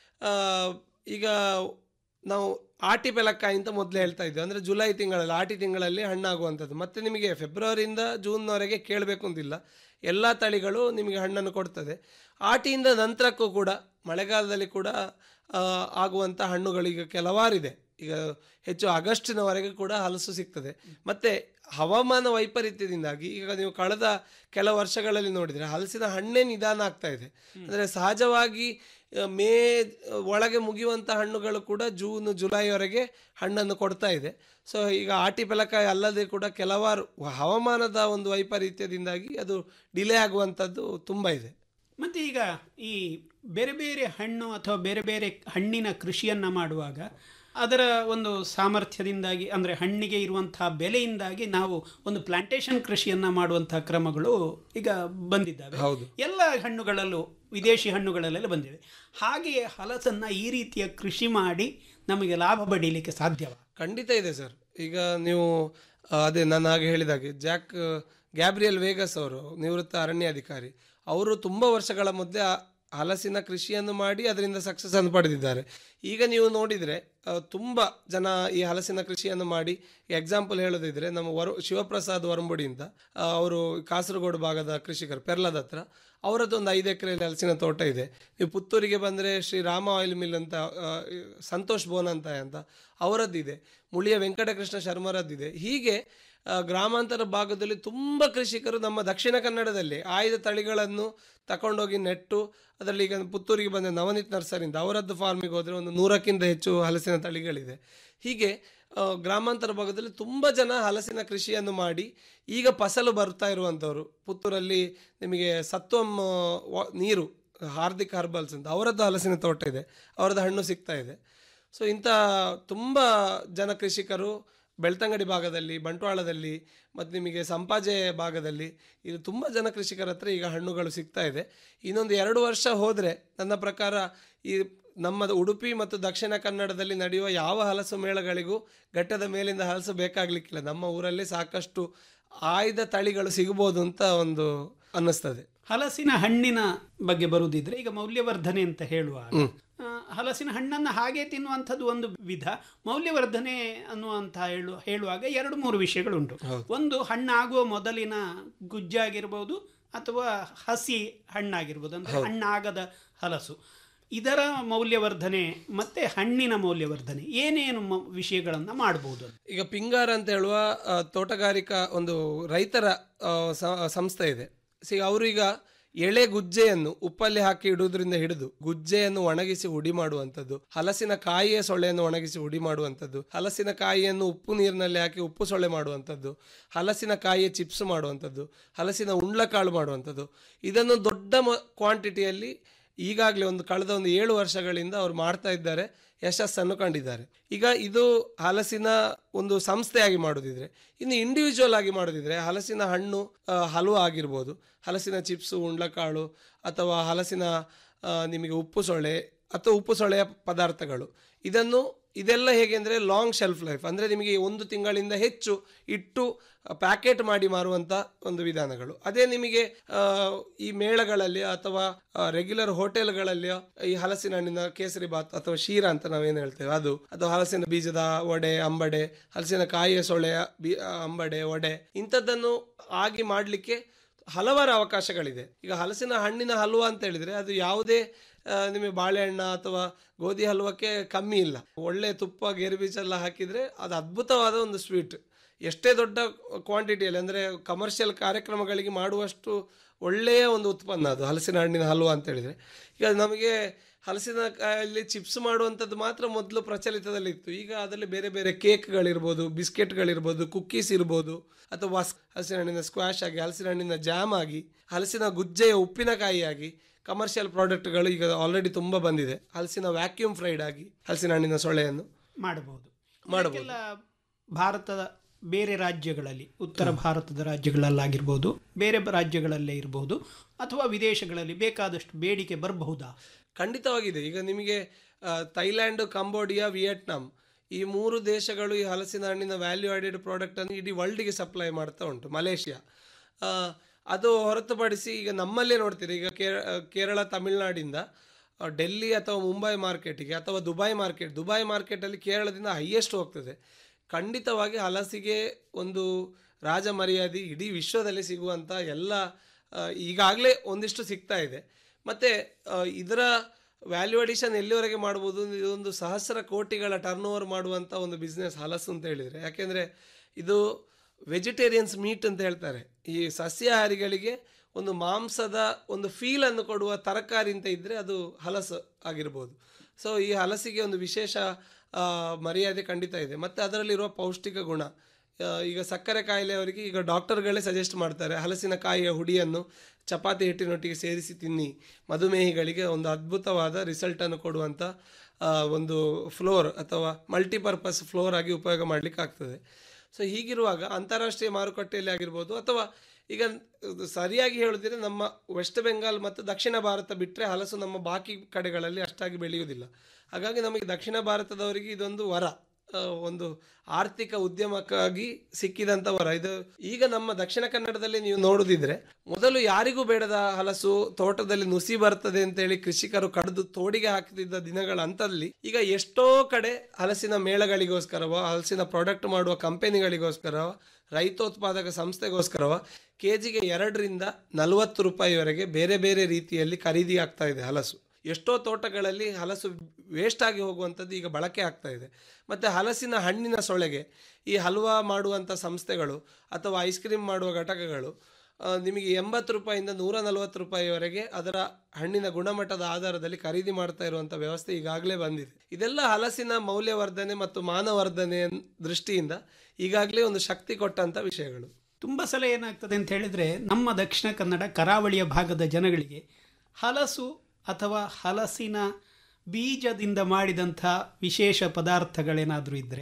ಈಗ ನಾವು ಆಟಿ ಬೆಲಕ್ಕಾಯಿ ಅಂತ ಮೊದಲು ಹೇಳ್ತಾ ಇದ್ವಿ ಅಂದರೆ ಜುಲೈ ತಿಂಗಳಲ್ಲಿ ಆಟಿ ತಿಂಗಳಲ್ಲಿ ಹಣ್ಣಾಗುವಂಥದ್ದು ಮತ್ತು ನಿಮಗೆ ಫೆಬ್ರವರಿಯಿಂದ ಜೂನ್ನವರೆಗೆ ಕೇಳಬೇಕು ಅಂತಿಲ್ಲ ಎಲ್ಲ ತಳಿಗಳು ನಿಮಗೆ ಹಣ್ಣನ್ನು ಕೊಡ್ತದೆ ಆಟಿಯಿಂದ ನಂತರಕ್ಕೂ ಕೂಡ ಮಳೆಗಾಲದಲ್ಲಿ ಕೂಡ ಆ, ಆಗುವಂಥ ಹಣ್ಣುಗಳು ಈಗ ಕೆಲವಾರಿದೆ ಈಗ ಹೆಚ್ಚು ಆಗಸ್ಟಿನವರೆಗೆ ಕೂಡ ಹಲಸು ಸಿಗ್ತದೆ ಮತ್ತು ಹವಾಮಾನ ವೈಪರೀತ್ಯದಿಂದಾಗಿ ಈಗ ನೀವು ಕಳೆದ ಕೆಲ ವರ್ಷಗಳಲ್ಲಿ ನೋಡಿದರೆ ಹಲಸಿನ ಹಣ್ಣೇ ನಿಧಾನ ಆಗ್ತಾ ಇದೆ ಅಂದರೆ ಸಹಜವಾಗಿ ಆ, ಮೇ ಒಳಗೆ ಮುಗಿಯುವಂಥ ಹಣ್ಣುಗಳು ಕೂಡ ಜೂನ್ ಜುಲೈವರೆಗೆ ಹಣ್ಣನ್ನು ಕೊಡ್ತಾ ಇದೆ ಸೊ ಈಗ ಆಟಿ ಬೆಲಕಾಯಿ ಅಲ್ಲದೆ ಕೂಡ ಕೆಲವಾರು ಹವಾಮಾನದ ಒಂದು ವೈಪರೀತ್ಯದಿಂದಾಗಿ ಅದು ಡಿಲೇ ಆಗುವಂಥದ್ದು ತುಂಬ ಇದೆ ಮತ್ತು ಈಗ ಈ ಬೇರೆ ಬೇರೆ ಹಣ್ಣು ಅಥವಾ ಬೇರೆ ಬೇರೆ ಹಣ್ಣಿನ ಕೃಷಿಯನ್ನು ಮಾಡುವಾಗ ಅದರ ಒಂದು ಸಾಮರ್ಥ್ಯದಿಂದಾಗಿ ಅಂದರೆ ಹಣ್ಣಿಗೆ ಇರುವಂತಹ ಬೆಲೆಯಿಂದಾಗಿ ನಾವು ಒಂದು ಪ್ಲಾಂಟೇಶನ್ ಕೃಷಿಯನ್ನು ಮಾಡುವಂತಹ ಕ್ರಮಗಳು ಈಗ ಬಂದಿದ್ದಾವೆ ಹೌದು. ಎಲ್ಲ ಹಣ್ಣುಗಳಲ್ಲೂ ವಿದೇಶಿ ಹಣ್ಣುಗಳಲ್ಲೆಲ್ಲ ಬಂದಿವೆ ಹಾಗೆಯೇ ಹಲಸನ್ನು ಈ ರೀತಿಯ ಕೃಷಿ ಮಾಡಿ ನಮಗೆ ಲಾಭ ಪಡೀಲಿಕ್ಕೆ ಸಾಧ್ಯವ ಖಂಡಿತ ಇದೆ ಸರ್ ಈಗ ನೀವು ಆ, ಅದೇ ನಾನು ಹಾಗೆ ಹೇಳಿದಾಗೆ ಜಾಕ್ ಗ್ಯಾಬ್ರಿಯಲ್ ವೇಗಸ್ ಅವರು ನಿವೃತ್ತ ಅರಣ್ಯಾಧಿಕಾರಿ ಅವರು ತುಂಬ ವರ್ಷಗಳ ಮೊದಲೇ ಆ ಹಲಸಿನ ಕೃಷಿಯನ್ನು ಮಾಡಿ ಅದರಿಂದ ಸಕ್ಸಸ್ ಅನ್ನು ಪಡೆದಿದ್ದಾರೆ ಈಗ ನೀವು ನೋಡಿದರೆ ಆ, ತುಂಬ ಜನ ಈ ಹಲಸಿನ ಕೃಷಿಯನ್ನು ಮಾಡಿ ಎಕ್ಸಾಂಪಲ್ ಹೇಳೋದಿದ್ರೆ ನಮ್ಮ ವರ ಶಿವಪ್ರಸಾದ್ ವರಂಬುಡಿಯಿಂದ ಅವರು ಕಾಸರಗೋಡು ಭಾಗದ ಕೃಷಿಕರು ಪೆರ್ಲದ ಹತ್ರ ಅವರದ್ದು ಒಂದು ಐದು ಎಕರೆಯಲ್ಲಿ ಹಲಸಿನ ತೋಟ ಇದೆ ನೀವು ಪುತ್ತೂರಿಗೆ ಬಂದರೆ ಶ್ರೀ ರಾಮ ಆಯಿಲ್ ಮಿಲ್ ಅಂತ ಆ, ಸಂತೋಷ್ ಬೋನಂತ ಅಂತ ಅವರದ್ದಿದೆ ಮುಳಿಯ ವೆಂಕಟಕೃಷ್ಣ ಶರ್ಮರದ್ದಿದೆ ಹೀಗೆ ಆ, ಗ್ರಾಮಾಂತರ ಭಾಗದಲ್ಲಿ ತುಂಬ ಕೃಷಿಕರು ನಮ್ಮ ದಕ್ಷಿಣ ಕನ್ನಡದಲ್ಲಿ ಆಯ್ದ ತಳಿಗಳನ್ನು ತಗೊಂಡೋಗಿ ನೆಟ್ಟು ಅದರಲ್ಲಿ ಈಗ ಪುತ್ತೂರಿಗೆ ಬಂದ ನವನೀತ್ ನರ್ಸರಿಂದ ಅವರದ್ದು ಫಾರ್ಮಿಗೆ ಹೋದರೆ ಒಂದು ನೂರಕ್ಕಿಂತ ಹೆಚ್ಚು ಹಲಸಿನ ತಳಿಗಳಿದೆ ಹೀಗೆ ಆ, ಗ್ರಾಮಾಂತರ ಭಾಗದಲ್ಲಿ ತುಂಬ ಜನ ಹಲಸಿನ ಕೃಷಿಯನ್ನು ಮಾಡಿ ಈಗ ಫಸಲು ಬರ್ತಾ ಇರುವಂಥವ್ರು ಪುತ್ತೂರಲ್ಲಿ ನಿಮಗೆ ಸತ್ವಂ ಆ, ವ- ನೀರು ಹಾರ್ದಿಕ್ ಹರ್ಬಲ್ಸ್ ಅಂತ ಅವರದ್ದು ಹಲಸಿನ ತೋಟ ಇದೆ ಅವರದ್ದು ಹಣ್ಣು ಸಿಗ್ತಾ ಇದೆ ಸೊ ಇಂಥ ತುಂಬ ಜನ ಕೃಷಿಕರು ಬೆಳ್ತಂಗಡಿ ಭಾಗದಲ್ಲಿ ಬಂಟ್ವಾಳದಲ್ಲಿ ಮತ್ತು ನಿಮಗೆ ಸಂಪಾಜೆ ಭಾಗದಲ್ಲಿ ಇದು ತುಂಬ ಜನ ಕೃಷಿಕರ ಹತ್ರ ಈಗ ಹಣ್ಣುಗಳು ಸಿಗ್ತಾ ಇದೆ ಇನ್ನೊಂದು ಎರಡು ವರ್ಷ ಹೋದರೆ ನನ್ನ ಪ್ರಕಾರ ಈ ನಮ್ಮ ಉಡುಪಿ ಮತ್ತು ದಕ್ಷಿಣ ಕನ್ನಡದಲ್ಲಿ ನಡೆಯುವ ಯಾವ ಹಲಸು ಮೇಳಗಳಿಗೂ ಘಟ್ಟದ ಮೇಲಿಂದ ಹಲಸು ಬೇಕಾಗ್ಲಿಕ್ಕಿಲ್ಲ ನಮ್ಮ ಊರಲ್ಲಿ ಸಾಕಷ್ಟು ಆಯ್ದ ತಳಿಗಳು ಸಿಗ್ಬೋದು ಅಂತ ಒಂದು ಅನ್ನಿಸ್ತದೆ ಹಲಸಿನ ಹಣ್ಣಿನ ಬಗ್ಗೆ ಬರುವುದಿದ್ರೆ ಈಗ ಮೌಲ್ಯವರ್ಧನೆ ಅಂತ ಹೇಳುವಾಗ ಆ, ಹಲಸಿನ ಹಣ್ಣನ್ನು ಹಾಗೆ ತಿನ್ನುವಂಥದ್ದು ಒಂದು ವಿಧ ಮೌಲ್ಯವರ್ಧನೆ ಅನ್ನುವಂಥ ಹೇಳು ಹೇಳುವಾಗ ಎರಡು ಮೂರು ವಿಷಯಗಳುಂಟು ಒಂದು ಹಣ್ಣಾಗುವ ಮೊದಲಿನ ಗುಜ್ಜಾಗಿರ್ಬೋದು ಅಥವಾ ಹಸಿ ಹಣ್ಣಾಗಿರ್ಬೋದು ಅಂದ್ರೆ ಹೌದು. ಹಣ್ಣಾಗದ ಹಲಸು ಇದರ ಮೌಲ್ಯವರ್ಧನೆ ಮತ್ತೆ ಹಣ್ಣಿನ ಮೌಲ್ಯವರ್ಧನೆ ಏನೇನು ಮ- ವಿಷಯಗಳನ್ನ ಮಾಡಬಹುದು ಈಗ ಪಿಂಗಾರ ಅಂತ ಹೇಳುವ ಆ, ತೋಟಗಾರಿಕಾ ಒಂದು ರೈತರ ಆ, ಸ- ಸಂಸ್ಥೆ ಇದೆ ಸಿ ಅವರು ಈಗ ಎಳೆ ಗುಜ್ಜೆಯನ್ನು ಉಪ್ಪಲ್ಲಿ ಹಾಕಿ ಇಡುವುದರಿಂದ ಹಿಡಿದು ಗುಜ್ಜೆಯನ್ನು ಒಣಗಿಸಿ ಹುಡಿ ಮಾಡುವಂಥದ್ದು ಹಲಸಿನ ಕಾಯಿಯ ಸೊಳ್ಳೆಯನ್ನು ಒಣಗಿಸಿ ಹುಡಿ ಮಾಡುವಂಥದ್ದು ಹಲಸಿನ ಕಾಯಿಯನ್ನು ಉಪ್ಪು ನೀರಿನಲ್ಲಿ ಹಾಕಿ ಉಪ್ಪು ಸೊಳ್ಳೆ ಮಾಡುವಂಥದ್ದು ಹಲಸಿನ ಕಾಯಿಯ ಚಿಪ್ಸ್ ಮಾಡುವಂಥದ್ದು ಹಲಸಿನ ಉಂಡ್ಲಕಾಳು ಮಾಡುವಂಥದ್ದು ಇದನ್ನು ದೊಡ್ಡ ಮ ಕ್ವಾಂಟಿಟಿಯಲ್ಲಿ ಈಗಾಗಲೇ ಒಂದು ಕಳೆದ ಒಂದು ಏಳು ವರ್ಷಗಳಿಂದ ಅವರು ಮಾಡ್ತಾ ಇದ್ದಾರೆ ಯಶಸ್ಸನ್ನು ಕಂಡಿದ್ದಾರೆ ಈಗ ಇದು ಹಲಸಿನ ಒಂದು ಸಂಸ್ಥೆಯಾಗಿ ಮಾಡೋದಿದ್ರೆ ಇನ್ನು ಇಂಡಿವಿಜುವಲ್ ಆಗಿ ಮಾಡೋದಿದ್ರೆ ಹಲಸಿನ ಹಣ್ಣು ಆ, ಹಲವು ಆಗಿರ್ಬೋದು ಹಲಸಿನ ಚಿಪ್ಸು ಉಂಡ್ಲಕಾಳು ಅಥವಾ ಹಲಸಿನ ಆ, ನಿಮಗೆ ಉಪ್ಪು ಸೊಳ್ಳೆ ಅಥವಾ ಉಪ್ಪು ಸೊಳ್ಳೆಯ ಪದಾರ್ಥಗಳು ಇದನ್ನು ಇದೆಲ್ಲ ಹೇಗೆ ಅಂದರೆ ಲಾಂಗ್ ಶೆಲ್ಫ್ ಲೈಫ್ ಅಂದರೆ ನಿಮಗೆ ಒಂದು ತಿಂಗಳಿಂದ ಹೆಚ್ಚು ಇಟ್ಟು ಪ್ಯಾಕೆಟ್ ಮಾಡಿ ಮಾರುವಂಥ ಒಂದು ವಿಧಾನಗಳು ಅದೇ ನಿಮಗೆ ಆ, ಈ ಮೇಳಗಳಲ್ಲಿ ಅಥವಾ ರೆಗ್ಯುಲರ್ ಹೋಟೆಲ್ಗಳಲ್ಲಿ ಈ ಹಲಸಿನ ಹಣ್ಣಿನ ಕೇಸರಿ ಬಾತ್ ಅಥವಾ ಶೀರಾ ಅಂತ ನಾವೇನು ಹೇಳ್ತೇವೆ ಅದು ಅಥವಾ ಹಲಸಿನ ಬೀಜದ ವಡೆ ಅಂಬಡೆ ಹಲಸಿನ ಕಾಯಿಯ ಸೊಳ್ಳೆಯ ಬಿ ಆ, ಅಂಬಡೆ ವಡೆ ಇಂಥದ್ದನ್ನು ಆಗಿ ಮಾಡಲಿಕ್ಕೆ ಹಲವಾರು ಅವಕಾಶಗಳಿದೆ ಈಗ ಹಲಸಿನ ಹಣ್ಣಿನ ಹಲ್ವಾ ಅಂತ ಹೇಳಿದರೆ ಅದು ಯಾವುದೇ ಆ, ನಿಮಗೆ ಬಾಳೆಹಣ್ಣ ಅಥವಾ ಗೋಧಿ ಹಲ್ವಕ್ಕೆ ಕಮ್ಮಿ ಇಲ್ಲ ಒಳ್ಳೆ ತುಪ್ಪ ಗೇರು ಬೀಜ ಎಲ್ಲ ಹಾಕಿದರೆ ಅದು ಅದ್ಭುತವಾದ ಒಂದು ಸ್ವೀಟ್ ಎಷ್ಟೇ ದೊಡ್ಡ ಕ್ವಾಂಟಿಟಿಯಲ್ಲಿ ಅಂದರೆ ಕಮರ್ಷಿಯಲ್ ಕಾರ್ಯಕ್ರಮಗಳಿಗೆ ಮಾಡುವಷ್ಟು ಒಳ್ಳೆಯ ಒಂದು ಉತ್ಪನ್ನ ಅದು ಹಲಸಿನ ಹಣ್ಣಿನ ಹಲ್ವಾ ಅಂತ ಹೇಳಿದರೆ ಈಗ ನಮಗೆ ಹಲಸಿನ ಕಾಯಲ್ಲಿ ಚಿಪ್ಸ್ ಮಾಡುವಂಥದ್ದು ಮಾತ್ರ ಮೊದಲು ಪ್ರಚಲಿತದಲ್ಲಿತ್ತು ಈಗ ಅದರಲ್ಲಿ ಬೇರೆ ಬೇರೆ ಕೇಕ್ಗಳಿರ್ಬೋದು ಬಿಸ್ಕೆಟ್ಗಳಿರ್ಬೋದು ಕುಕ್ಕೀಸ್ ಇರ್ಬೋದು ಅಥವಾ ವಾಸ್ ಹಲಸಿನ ಹಣ್ಣಿನ ಸ್ಕ್ವಾಶ್ ಆಗಿ ಹಲಸಿನ ಹಣ್ಣಿನ ಜಾಮ್ ಆಗಿ ಹಲಸಿನ ಗುಜ್ಜೆಯ ಉಪ್ಪಿನಕಾಯಿ ಆಗಿ ಕಮರ್ಷಿಯಲ್ ಪ್ರಾಡಕ್ಟ್ಗಳು ಈಗ ಆಲ್ರೆಡಿ ತುಂಬ ಬಂದಿದೆ ಹಲಸಿನ ವ್ಯಾಕ್ಯೂಮ್ ಫ್ರೈಡ್ ಆಗಿ ಹಲಸಿನ ಹಣ್ಣಿನ ಸೊಳ್ಳೆಯನ್ನು ಮಾಡಬಹುದು ಮಾಡಬಹುದು ಇದಕ್ಕೆಲ್ಲ ಭಾರತದ ಬೇರೆ ರಾಜ್ಯಗಳಲ್ಲಿ ಉತ್ತರ ಭಾರತದ ರಾಜ್ಯಗಳಲ್ಲಾಗಿರ್ಬೋದು ಬೇರೆ ಬ- ರಾಜ್ಯಗಳಲ್ಲೇ ಇರಬಹುದು ಅಥವಾ ವಿದೇಶಗಳಲ್ಲಿ ಬೇಕಾದಷ್ಟು ಬೇಡಿಕೆ ಬರಬಹುದಾ ಖಂಡಿತವಾಗಿದೆ ಈಗ ನಿಮಗೆ ಆ, ಥೈಲ್ಯಾಂಡ್ ಕಂಬೋಡಿಯಾ ವಿಯೆಟ್ನಾಂ ಈ ಮೂರು ದೇಶಗಳು ಈ ಹಲಸಿನ ಹಣ್ಣಿನ ವ್ಯಾಲ್ಯೂ ಆಡೆಡ್ ಪ್ರಾಡಕ್ಟನ್ನು ಇಡೀ ವರ್ಲ್ಡ್ಗೆ ಸಪ್ಲೈ ಮಾಡ್ತಾ ಉಂಟು ಮಲೇಷ್ಯಾ ಆ, ಅದು ಹೊರತುಪಡಿಸಿ ಈಗ ನಮ್ಮಲ್ಲೇ ನೋಡ್ತೀರಿ ಈಗ ಕೇರ ಕೇರಳ ತಮಿಳುನಾಡಿಂದ ಆ, ಡೆಲ್ಲಿ ಅಥವಾ ಮುಂಬೈ ಮಾರ್ಕೆಟಿಗೆ ಅಥವಾ ದುಬೈ ಮಾರ್ಕೆಟ್ ದುಬೈ ಮಾರ್ಕೆಟಲ್ಲಿ ಕೇರಳದಿಂದ ಹೈಯೆಸ್ಟ್ ಹೋಗ್ತದೆ ಖಂಡಿತವಾಗಿ ಹಲಸಿಗೆ ಒಂದು ರಾಜ ಮರ್ಯಾದೆ ಇಡೀ ವಿಶ್ವದಲ್ಲಿ ಸಿಗುವಂಥ ಎಲ್ಲ ಈಗಾಗಲೇ ಒಂದಿಷ್ಟು ಸಿಗ್ತಾ ಇದೆ ಮತ್ತು ಇದರ ವ್ಯಾಲ್ಯೂ ಅಡಿಷನ್ ಎಲ್ಲಿವರೆಗೆ ಮಾಡ್ಬೋದು ಇದೊಂದು ಸಹಸ್ರ ಕೋಟಿಗಳ ಟರ್ನ್ ಓವರ್ ಮಾಡುವಂಥ ಒಂದು ಬಿಸ್ನೆಸ್ ಹಲಸು ಅಂತ ಹೇಳಿದರೆ ಯಾಕೆಂದರೆ ಇದು ವೆಜಿಟೇರಿಯನ್ಸ್ ಮೀಟ್ ಅಂತ ಹೇಳ್ತಾರೆ ಈ ಸಸ್ಯಾಹಾರಿಗಳಿಗೆ ಒಂದು ಮಾಂಸದ ಒಂದು ಫೀಲನ್ನು ಕೊಡುವ ತರಕಾರಿ ಅಂತ ಇದ್ದರೆ ಅದು ಹಲಸು ಆಗಿರ್ಬೋದು ಸೊ ಈ ಹಲಸಿಗೆ ಒಂದು ವಿಶೇಷ ಆ, ಮರ್ಯಾದೆ ಖಂಡಿತ ಇದೆ ಮತ್ತು ಅದರಲ್ಲಿರುವ ಪೌಷ್ಟಿಕ ಗುಣ ಆ, ಈಗ ಸಕ್ಕರೆ ಕಾಯಿಲೆಯವರಿಗೆ ಈಗ ಡಾಕ್ಟರ್ಗಳೇ ಸಜೆಸ್ಟ್ ಮಾಡ್ತಾರೆ ಹಲಸಿನ ಕಾಯಿಯ ಹುಡಿಯನ್ನು ಚಪಾತಿ ಹಿಟ್ಟಿನೊಟ್ಟಿಗೆ ಸೇರಿಸಿ ತಿನ್ನಿ ಮಧುಮೇಹಿಗಳಿಗೆ ಒಂದು ಅದ್ಭುತವಾದ ರಿಸಲ್ಟನ್ನು ಕೊಡುವಂಥ ಆ, ಒಂದು ಫ್ಲೋರ್ ಅಥವಾ ಮಲ್ಟಿಪರ್ಪಸ್ ಫ್ಲೋರ್ ಆಗಿ ಉಪಯೋಗ ಮಾಡಲಿಕ್ಕೆ ಆಗ್ತದೆ ಸೊ ಹೀಗಿರುವಾಗ ಅಂತಾರಾಷ್ಟ್ರೀಯ ಮಾರುಕಟ್ಟೆಯಲ್ಲಿ ಆಗಿರ್ಬೋದು ಅಥವಾ ಈಗ ಇದು ಸರಿಯಾಗಿ ಹೇಳುದಿದ್ರೆ ನಮ್ಮ ವೆಸ್ಟ್ ಬೆಂಗಾಲ್ ಮತ್ತು ದಕ್ಷಿಣ ಭಾರತ ಬಿಟ್ಟರೆ ಹಲಸು ನಮ್ಮ ಬಾಕಿ ಕಡೆಗಳಲ್ಲಿ ಅಷ್ಟಾಗಿ ಬೆಳೆಯುವುದಿಲ್ಲ ಹಾಗಾಗಿ ನಮಗೆ ದಕ್ಷಿಣ ಭಾರತದವರಿಗೆ ಇದೊಂದು ವರ ಆ, ಒಂದು ಆರ್ಥಿಕ ಉದ್ಯಮಕ್ಕಾಗಿ ಸಿಕ್ಕಿದಂಥ ವರ ಇದು ಈಗ ನಮ್ಮ ದಕ್ಷಿಣ ಕನ್ನಡದಲ್ಲಿ ನೀವು ನೋಡುದಿದ್ರೆ ಮೊದಲು ಯಾರಿಗೂ ಬೇಡದ ಹಲಸು ತೋಟದಲ್ಲಿ ನುಸಿ ಬರ್ತದೆ ಅಂತೇಳಿ ಕೃಷಿಕರು ಕಡಿದು ತೋಡಿಗೆ ಹಾಕ್ತಿದ್ದ ದಿನಗಳ ಅಂತಲ್ಲಿ ಈಗ ಎಷ್ಟೋ ಕಡೆ ಹಲಸಿನ ಮೇಳಗಳಿಗೋಸ್ಕರವ ಹಲಸಿನ ಪ್ರಾಡಕ್ಟ್ ಮಾಡುವ ಕಂಪನಿಗಳಿಗೋಸ್ಕರವ ರೈತೋತ್ಪಾದಕ ಸಂಸ್ಥೆಗೋಸ್ಕರವ ಕೆ ಜಿಗೆ ಎರಡರಿಂದ ನಲವತ್ತು ರೂಪಾಯಿವರೆಗೆ ಬೇರೆ ಬೇರೆ ರೀತಿಯಲ್ಲಿ ಖರೀದಿ ಆಗ್ತಾ ಇದೆ ಹಲಸು ಎಷ್ಟೋ ತೋಟಗಳಲ್ಲಿ ಹಲಸು ವೇಸ್ಟ್ ಆಗಿ ಹೋಗುವಂಥದ್ದು ಈಗ ಬಳಕೆ ಆಗ್ತಾ ಇದೆ ಮತ್ತು ಹಲಸಿನ ಹಣ್ಣಿನ ಸೊಳೆಗೆ ಈ ಹಲ್ವಾ ಮಾಡುವಂಥ ಸಂಸ್ಥೆಗಳು ಅಥವಾ ಐಸ್ ಕ್ರೀಮ್ ಮಾಡುವ ಘಟಕಗಳು ಆ, ನಿಮಗೆ ಎಂಬತ್ತು ರೂಪಾಯಿಂದ ನೂರ ನಲವತ್ತು ರೂಪಾಯಿವರೆಗೆ ಅದರ ಹಣ್ಣಿನ ಗುಣಮಟ್ಟದ ಆಧಾರದಲ್ಲಿ ಖರೀದಿ ಮಾಡ್ತಾ ಇರುವಂಥ ವ್ಯವಸ್ಥೆ ಈಗಾಗಲೇ ಬಂದಿದೆ ಇದೆಲ್ಲ ಹಲಸಿನ ಮೌಲ್ಯವರ್ಧನೆ ಮತ್ತು ಮಾನವರ್ಧನೆ ದೃಷ್ಟಿಯಿಂದ ಈಗಾಗಲೇ ಒಂದು ಶಕ್ತಿ ಕೊಟ್ಟಂಥ ವಿಷಯಗಳು ತುಂಬ ಸಲ ಏನಾಗ್ತದೆ ಅಂತ ಹೇಳಿದರೆ ನಮ್ಮ ದಕ್ಷಿಣ ಕನ್ನಡ ಕರಾವಳಿಯ ಭಾಗದ ಜನಗಳಿಗೆ ಹಲಸು ಅಥವಾ ಹಲಸಿನ ಬೀಜದಿಂದ ಮಾಡಿದಂಥ ವಿಶೇಷ ಪದಾರ್ಥಗಳೇನಾದರೂ ಇದ್ದರೆ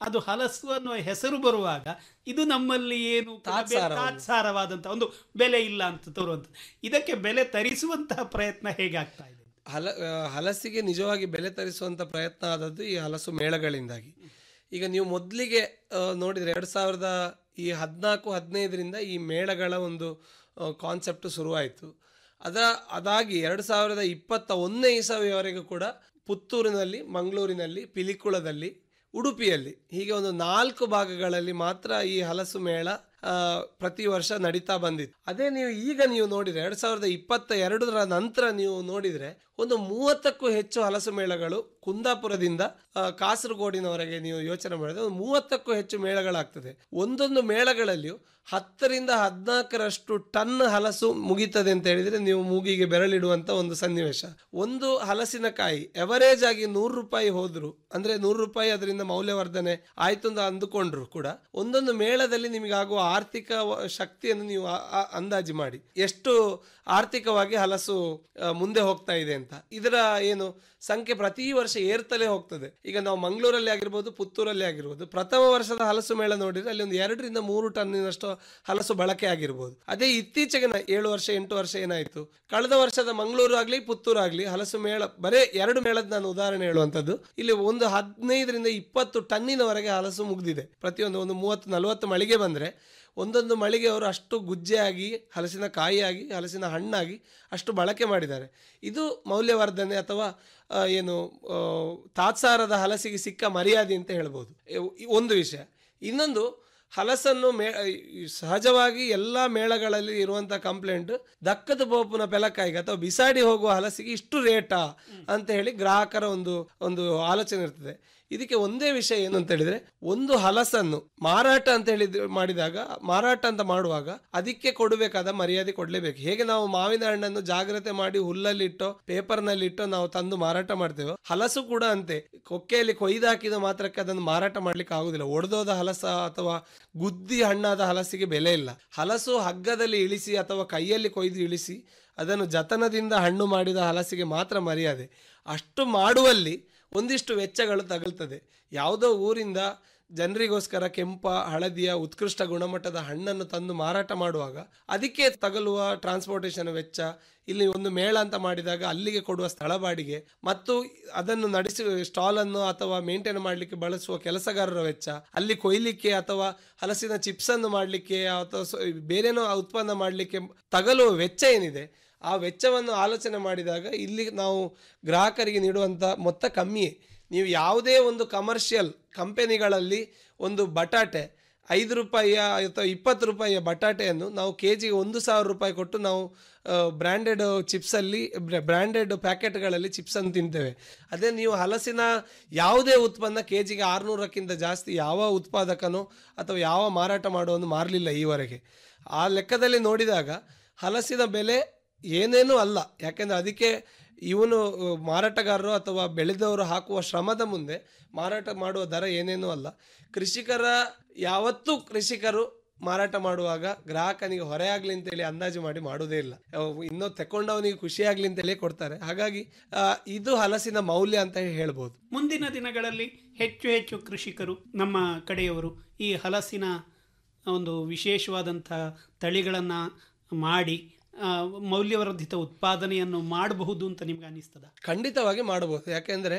ಅದು ಹಲಸು ಅನ್ನುವ ಹೆಸರು ಬರುವಾಗ ಇದು ನಮ್ಮಲ್ಲಿ ಏನು ಕೂಡ ಬೆ- ತಾತ್ಸಾರ ಒಂದು. ತಾತ್ಸಾರವಾದಂಥ ಒಂದು ಬೆಲೆ ಇಲ್ಲ ಅಂತ ತೋರುವಂಥದ್ದು ಇದಕ್ಕೆ ಬೆಲೆ ತರಿಸುವಂತಹ ಪ್ರಯತ್ನ ಹೇಗೆ ಆಗ್ತಾ ಇದೆ ಹಲ ಆ, ಹಲಸಿಗೆ ನಿಜವಾಗಿ ಬೆಲೆ ತರಿಸುವಂಥ ಪ್ರಯತ್ನ ಆದದ್ದು ಈ ಹಲಸು ಮೇಳಗಳಿಂದಾಗಿ ಈಗ ನೀವು ಮೊದಲಿಗೆ ನೋಡಿದರೆ ಎರಡು ಸಾವಿರದ ಈ ಹದಿನಾಲ್ಕು ಹದಿನೈದರಿಂದ ಈ ಮೇಳಗಳ ಒಂದು ಕಾನ್ಸೆಪ್ಟ್ ಶುರುವಾಯಿತು ಅದ ಅದಾಗಿ ಎರಡು ಸಾವಿರದ ಇಪ್ಪತ್ತ ಒಂದನೇ ಇಸವಿಯವರೆಗೂ ಕೂಡ ಪುತ್ತೂರಿನಲ್ಲಿ ಮಂಗಳೂರಿನಲ್ಲಿ ಪಿಲಿಕುಳದಲ್ಲಿ ಉಡುಪಿಯಲ್ಲಿ ಹೀಗೆ ಒಂದು ನಾಲ್ಕು ಭಾಗಗಳಲ್ಲಿ ಮಾತ್ರ ಈ ಹಲಸು ಮೇಳ ಆ, ಪ್ರತಿ ವರ್ಷ ನಡೀತಾ ಬಂದಿತ್ತು ಅದೇ ನೀವು ಈಗ ನೀವು ನೋಡಿದ್ರೆ ಎರಡ್ ಸಾವಿರದ ಇಪ್ಪತ್ತ ಎರಡರ ನಂತರ ನೀವು ನೋಡಿದ್ರೆ ಒಂದು ಮೂವತ್ತಕ್ಕೂ ಹೆಚ್ಚು ಹಲಸು ಮೇಳಗಳು ಕುಂದಾಪುರದಿಂದ ಆ, ಕಾಸರಗೋಡಿನವರೆಗೆ ನೀವು ಯೋಚನೆ ಮಾಡಿದ್ರೆ ಒಂದು ಮೂವತ್ತಕ್ಕೂ ಹೆಚ್ಚು ಮೇಳಗಳಾಗ್ತದೆ ಒಂದೊಂದು ಮೇಳಗಳಲ್ಲಿಯೂ ಹತ್ತರಿಂದ ಹದಿನಾಲ್ಕರಷ್ಟು ಟನ್ ಹಲಸು ಮುಗೀತದೆ ಅಂತ ಹೇಳಿದ್ರೆ ನೀವು ಮೂಗಿಗೆ ಬೆರಳಿಡುವಂತ ಒಂದು ಸನ್ನಿವೇಶ ಒಂದು ಹಲಸಿನಕಾಯಿ ಎವರೇಜ್ ಆಗಿ ನೂರು ರೂಪಾಯಿ ಹೋದ್ರು ಅಂದ್ರೆ ನೂರು ರೂಪಾಯಿ ಅದರಿಂದ ಮೌಲ್ಯವರ್ಧನೆ ಆಯ್ತು ಅಂತ ಅಂದುಕೊಂಡ್ರು ಕೂಡ ಒಂದೊಂದು ಮೇಳದಲ್ಲಿ ನಿಮಗೆ ಆಗುವ ಆರ್ಥಿಕ ವ- ಶಕ್ತಿಯನ್ನು ನೀವು ಆ- ಆ- ಅಂದಾಜು ಮಾಡಿ ಎಷ್ಟು ಆರ್ಥಿಕವಾಗಿ ಹಲಸು ಆ, ಮುಂದೆ ಹೋಗ್ತಾ ಇದೆ ಅಂತ ಇದರ ಏನು ಸಂಖ್ಯೆ ಪ್ರತಿ ವರ್ಷ ಏರ್ತಲೇ ಹೋಗ್ತದೆ ಈಗ ನಾವು ಮಂಗಳೂರಲ್ಲಿ ಆಗಿರ್ಬೋದು ಪುತ್ತೂರಲ್ಲಿ ಆಗಿರ್ಬೋದು ಪ್ರಥಮ ವರ್ಷದ ಹಲಸು ಮೇಳ ನೋಡಿದ್ರೆ ಅಲ್ಲಿ ಒಂದು ಎರಡರಿಂದ ಮೂರು ಟನ್ನಿನಷ್ಟು ಹಲಸು ಬಳಕೆ ಆಗಿರ್ಬೋದು ಅದೇ ಇತ್ತೀಚೆಗೆ ನ- ಏಳು ವರ್ಷ ಎಂಟು ವರ್ಷ ಏನಾಯ್ತು ಕಳೆದ ವರ್ಷದ ಮಂಗಳೂರು ಆಗ್ಲಿ ಪುತ್ತೂರು ಆಗ್ಲಿ ಹಲಸು ಮೇಳ ಬರೇ ಎರಡು ಮೇಳದ ನಾನು ಉದಾಹರಣೆ ಹೇಳುವಂತದ್ದು ಇಲ್ಲಿ ಒಂದು ಹದಿನೈದರಿಂದ ಇಪ್ಪತ್ತು ಟನ್ನಿನವರೆಗೆ ಹಲಸು ಮುಗ್ದಿದೆ ಪ್ರತಿಯೊಂದು ಒಂದು ಮೂವತ್ತು ನಲವತ್ತು ಮಳಿಗೆ ಬಂದ್ರೆ ಒಂದೊಂದು ಮಳಿಗೆ ಅವರು ಅಷ್ಟು ಗುಜ್ಜೆಯಾಗಿ ಹಲಸಿನ ಕಾಯಿಯಾಗಿ ಹಲಸಿನ ಹಣ್ಣಾಗಿ ಅಷ್ಟು ಬಳಕೆ ಮಾಡಿದ್ದಾರೆ ಇದು ಮೌಲ್ಯವರ್ಧನೆ ಅಥವಾ ಆ, ಏನು ಆ, ತಾತ್ಸಾರದ ಹಲಸಿಗೆ ಸಿಕ್ಕ ಮರ್ಯಾದೆ ಅಂತ ಹೇಳ್ಬೋದು ಇವ್- ಈ ಒಂದು ವಿಷಯ ಇನ್ನೊಂದು ಹಲಸನ್ನು ಮೇ ಈ ಸಹಜವಾಗಿ ಎಲ್ಲ ಮೇಳಗಳಲ್ಲಿ ಇರುವಂಥ ಕಂಪ್ಲೇಂಟ್ ದಕ್ಕದ ಬೋಪುನ ಪೆಲಕಾಯಿಗೆ ಅಥವಾ ಬಿಸಾಡಿ ಹೋಗುವ ಹಲಸಿಗೆ ಇಷ್ಟು ರೇಟಾ ಅಂತ ಹೇಳಿ ಗ್ರಾಹಕರ ಒಂದು ಒಂದು ಆಲೋಚನೆ ಇರ್ತದೆ ಇದಕ್ಕೆ ಒಂದೇ ವಿಷಯ ಏನು ಅಂತ ಹೇಳಿದ್ರೆ ಒಂದು ಹಲಸನ್ನು ಮಾರಾಟ ಅಂತ ಹೇಳಿದ್ ಮಾಡಿದಾಗ ಮಾರಾಟ ಅಂತ ಮಾಡುವಾಗ ಅದಕ್ಕೆ ಕೊಡಬೇಕಾದ ಮರ್ಯಾದೆ ಕೊಡ್ಲೇಬೇಕು ಹೇಗೆ ನಾವು ಮಾವಿನ ಹಣ್ಣನ್ನು ಜಾಗ್ರತೆ ಮಾಡಿ ಹುಲ್ಲಲ್ಲಿಟ್ಟೋ ಪೇಪರ್ನಲ್ಲಿಟ್ಟೋ ನಾವು ತಂದು ಮಾರಾಟ ಮಾಡ್ತೇವೆ ಹಲಸು ಕೂಡ ಅಂತೆ ಕೊಕ್ಕೆಯಲ್ಲಿ ಕೊಯ್ದಾಕಿದ ಮಾತ್ರಕ್ಕೆ ಅದನ್ನು ಮಾರಾಟ ಮಾಡ್ಲಿಕ್ಕೆ ಆಗುದಿಲ್ಲ ಒಡೆದೋದ ಹಲಸ ಅಥವಾ ಗುದ್ದಿ ಹಣ್ಣಾದ ಹಲಸಿಗೆ ಬೆಲೆ ಇಲ್ಲ ಹಲಸು ಹಗ್ಗದಲ್ಲಿ ಇಳಿಸಿ ಅಥವಾ ಕೈಯಲ್ಲಿ ಕೊಯ್ದು ಇಳಿಸಿ ಅದನ್ನು ಜತನದಿಂದ ಹಣ್ಣು ಮಾಡಿದ ಹಲಸಿಗೆ ಮಾತ್ರ ಮರ್ಯಾದೆ ಅಷ್ಟು ಮಾಡುವಲ್ಲಿ ಒಂದಿಷ್ಟು ವೆಚ್ಚಗಳು ತಗಲ್ತದೆ ಯಾವುದೋ ಊರಿಂದ ಜನರಿಗೋಸ್ಕರ ಕೆಂಪ ಹಳದಿಯ ಉತ್ಕೃಷ್ಟ ಗುಣಮಟ್ಟದ ಹಣ್ಣನ್ನು ತಂದು ಮಾರಾಟ ಮಾಡುವಾಗ ಅದಕ್ಕೆ ತಗಲುವ ಟ್ರಾನ್ಸ್ಪೋರ್ಟೇಷನ್ ವೆಚ್ಚ ಇಲ್ಲಿ ಒಂದು ಮೇಳ ಅಂತ ಮಾಡಿದಾಗ ಅಲ್ಲಿಗೆ ಕೊಡುವ ಸ್ಥಳ ಬಾಡಿಗೆ ಮತ್ತು ಅದನ್ನು ನಡೆಸಿ ಸ್ಟಾಲನ್ನು ಅಥವಾ ಮೇಂಟೈನ್ ಮಾಡಲಿಕ್ಕೆ ಬಳಸುವ ಕೆಲಸಗಾರರ ವೆಚ್ಚ ಅಲ್ಲಿ ಕೊಯ್ಲಿಕ್ಕೆ ಅಥವಾ ಹಲಸಿನ ಚಿಪ್ಸ್ ಅನ್ನು ಮಾಡಲಿಕ್ಕೆ ಅಥವಾ ಸೊ- ಬೇರೇನೋ ಉತ್ಪನ್ನ ಮಾಡಲಿಕ್ಕೆ ತಗಲುವ ವೆಚ್ಚ ಏನಿದೆ ಆ ವೆಚ್ಚವನ್ನು ಆಲೋಚನೆ ಮಾಡಿದಾಗ ಇಲ್ಲಿ ನಾವು ಗ್ರಾಹಕರಿಗೆ ನೀಡುವಂಥ ಮೊತ್ತ ಕಮ್ಮಿಯೇ ನೀವು ಯಾವುದೇ ಒಂದು ಕಮರ್ಷಿಯಲ್ ಕಂಪೆನಿಗಳಲ್ಲಿ ಒಂದು ಬಟಾಟೆ ಐದು ರೂಪಾಯಿಯ ಅಥವಾ ಇಪ್ಪತ್ತು ರೂಪಾಯಿಯ ಬಟಾಟೆಯನ್ನು ನಾವು ಕೆ ಜಿಗೆ ಒಂದು ಸಾವಿರ ರೂಪಾಯಿ ಕೊಟ್ಟು ನಾವು ಬ್ರ್ಯಾಂಡೆಡ್ ಚಿಪ್ಸಲ್ಲಿ ಬ್ರ್ಯಾಂಡೆಡ್ ಪ್ಯಾಕೆಟ್ಗಳಲ್ಲಿ ಚಿಪ್ಸನ್ನು ತಿಂತೇವೆ ಅದೇ ನೀವು ಹಲಸಿನ ಯಾವುದೇ ಉತ್ಪನ್ನ ಕೆ ಜಿಗೆ ಆರುನೂರಕ್ಕಿಂತ ಜಾಸ್ತಿ ಯಾವ ಉತ್ಪಾದಕನೋ ಅಥವಾ ಯಾವ ಮಾರಾಟ ಮಾಡುವನು ಮಾರಲಿಲ್ಲ ಈವರೆಗೆ ಆ ಲೆಕ್ಕದಲ್ಲಿ ನೋಡಿದಾಗ ಹಲಸಿನ ಬೆಲೆ ಏನೇನೂ ಅಲ್ಲ ಯಾಕೆಂದರೆ ಅದಕ್ಕೆ ಇವನು ಅಹ್, ಮಾರಾಟಗಾರರು ಅಥವಾ ಬೆಳೆದವರು ಹಾಕುವ ಶ್ರಮದ ಮುಂದೆ ಮಾರಾಟ ಮಾಡುವ ದರ ಏನೇನೂ ಅಲ್ಲ ಕೃಷಿಕರ ಯಾವತ್ತೂ ಕೃಷಿಕರು ಮಾರಾಟ ಮಾಡುವಾಗ ಗ್ರಾಹಕನಿಗೆ ಹೊರೆ ಆಗಲಿ ಅಂತೇಳಿ ಅಂದಾಜು ಮಾಡಿ ಮಾಡೋದೇ ಇಲ್ಲ ಅವ್ ಇನ್ನೂ ತೆಕೊಂಡವನಿಗೆ ಖುಷಿ ಆಗಲಿ ಅಂತೇಳಿ ಕೊಡ್ತಾರೆ ಹಾಗಾಗಿ ಆ, ಇದು ಹಲಸಿನ ಮೌಲ್ಯ ಅಂತ ಹೇಳ್ಬೋದು ಮುಂದಿನ ದಿನಗಳಲ್ಲಿ ಹೆಚ್ಚು ಹೆಚ್ಚು ಕೃಷಿಕರು ನಮ್ಮ ಕಡೆಯವರು ಈ ಹಲಸಿನ ಒಂದು ವಿಶೇಷವಾದಂಥ ತಳಿಗಳನ್ನು ಮಾಡಿ ಆ, ಮೌಲ್ಯವರ್ಧಿತ ಉತ್ಪಾದನೆಯನ್ನು ಮಾಡಬಹುದು ಅಂತ ನಿಮ್ಗೆ ಅನಿಸ್ತದ ಖಂಡಿತವಾಗಿ ಮಾಡಬಹುದು ಯಾಕೆಂದರೆ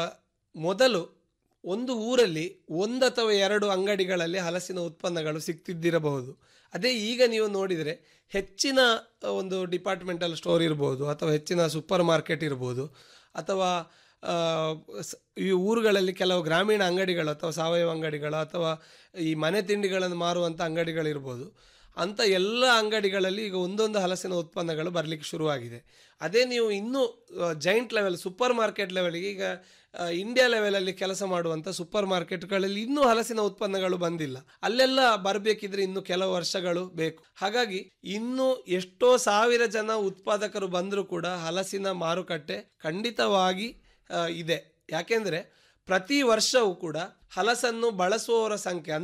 ಮೊದಲು ಒಂದು ಊರಲ್ಲಿ ಒಂದು ಅಥವಾ ಎರಡು ಅಂಗಡಿಗಳಲ್ಲಿ ಹಲಸಿನ ಉತ್ಪನ್ನಗಳು ಸಿಗ್ತಿದ್ದಿರಬಹುದು ಅದೇ ಈಗ ನೀವು ನೋಡಿದರೆ ಹೆಚ್ಚಿನ ಆ, ಒಂದು ಡಿಪಾರ್ಟ್ಮೆಂಟಲ್ ಸ್ಟೋರ್ ಇರ್ಬೋದು ಅಥವಾ ಹೆಚ್ಚಿನ ಸೂಪರ್ ಮಾರ್ಕೆಟ್ ಇರ್ಬೋದು ಅಥವಾ ಆ, ಸ- ಈ ಊರುಗಳಲ್ಲಿ ಕೆಲವು ಗ್ರಾಮೀಣ ಅಂಗಡಿಗಳು ಅಥವಾ ಸಾವಯವ ಅಂಗಡಿಗಳು ಅಥವಾ ಈ ಮನೆ ತಿಂಡಿಗಳನ್ನು ಮಾರುವಂಥ ಅಂಗಡಿಗಳಿರ್ಬೋದು ಅಂಥ ಎಲ್ಲ ಅಂಗಡಿಗಳಲ್ಲಿ ಈಗ ಒಂದೊಂದು ಹಲಸಿನ ಉತ್ಪನ್ನಗಳು ಬರಲಿಕ್ಕೆ ಶುರುವಾಗಿದೆ ಅದೇ ನೀವು ಇನ್ನೂ ಜೈಂಟ್ ಲೆವೆಲ್ ಸೂಪರ್ ಮಾರ್ಕೆಟ್ ಲೆವೆಲ್ಗೆ ಈಗ ಆ, ಇಂಡಿಯಾ ಲೆವೆಲಲ್ಲಿ ಕೆಲಸ ಮಾಡುವಂಥ ಸೂಪರ್ ಮಾರ್ಕೆಟ್ಗಳಲ್ಲಿ ಇನ್ನೂ ಹಲಸಿನ ಉತ್ಪನ್ನಗಳು ಬಂದಿಲ್ಲ ಅಲ್ಲೆಲ್ಲ ಬರಬೇಕಿದ್ರೆ ಇನ್ನು ಕೆಲವು ವರ್ಷಗಳು ಬೇಕು ಹಾಗಾಗಿ ಇನ್ನು ಎಷ್ಟೋ ಸಾವಿರ ಜನ ಉತ್ಪಾದಕರು ಬಂದರೂ ಕೂಡ ಹಲಸಿನ ಮಾರುಕಟ್ಟೆ ಖಂಡಿತವಾಗಿ ಆ, ಇದೆ ಯಾಕೆಂದರೆ ಪ್ರತಿ ವರ್ಷವೂ ಕೂಡ ಹಲಸನ್ನು ಬಳಸುವವರ ಸಂಖ್ಯೆ ಅಂದರೆ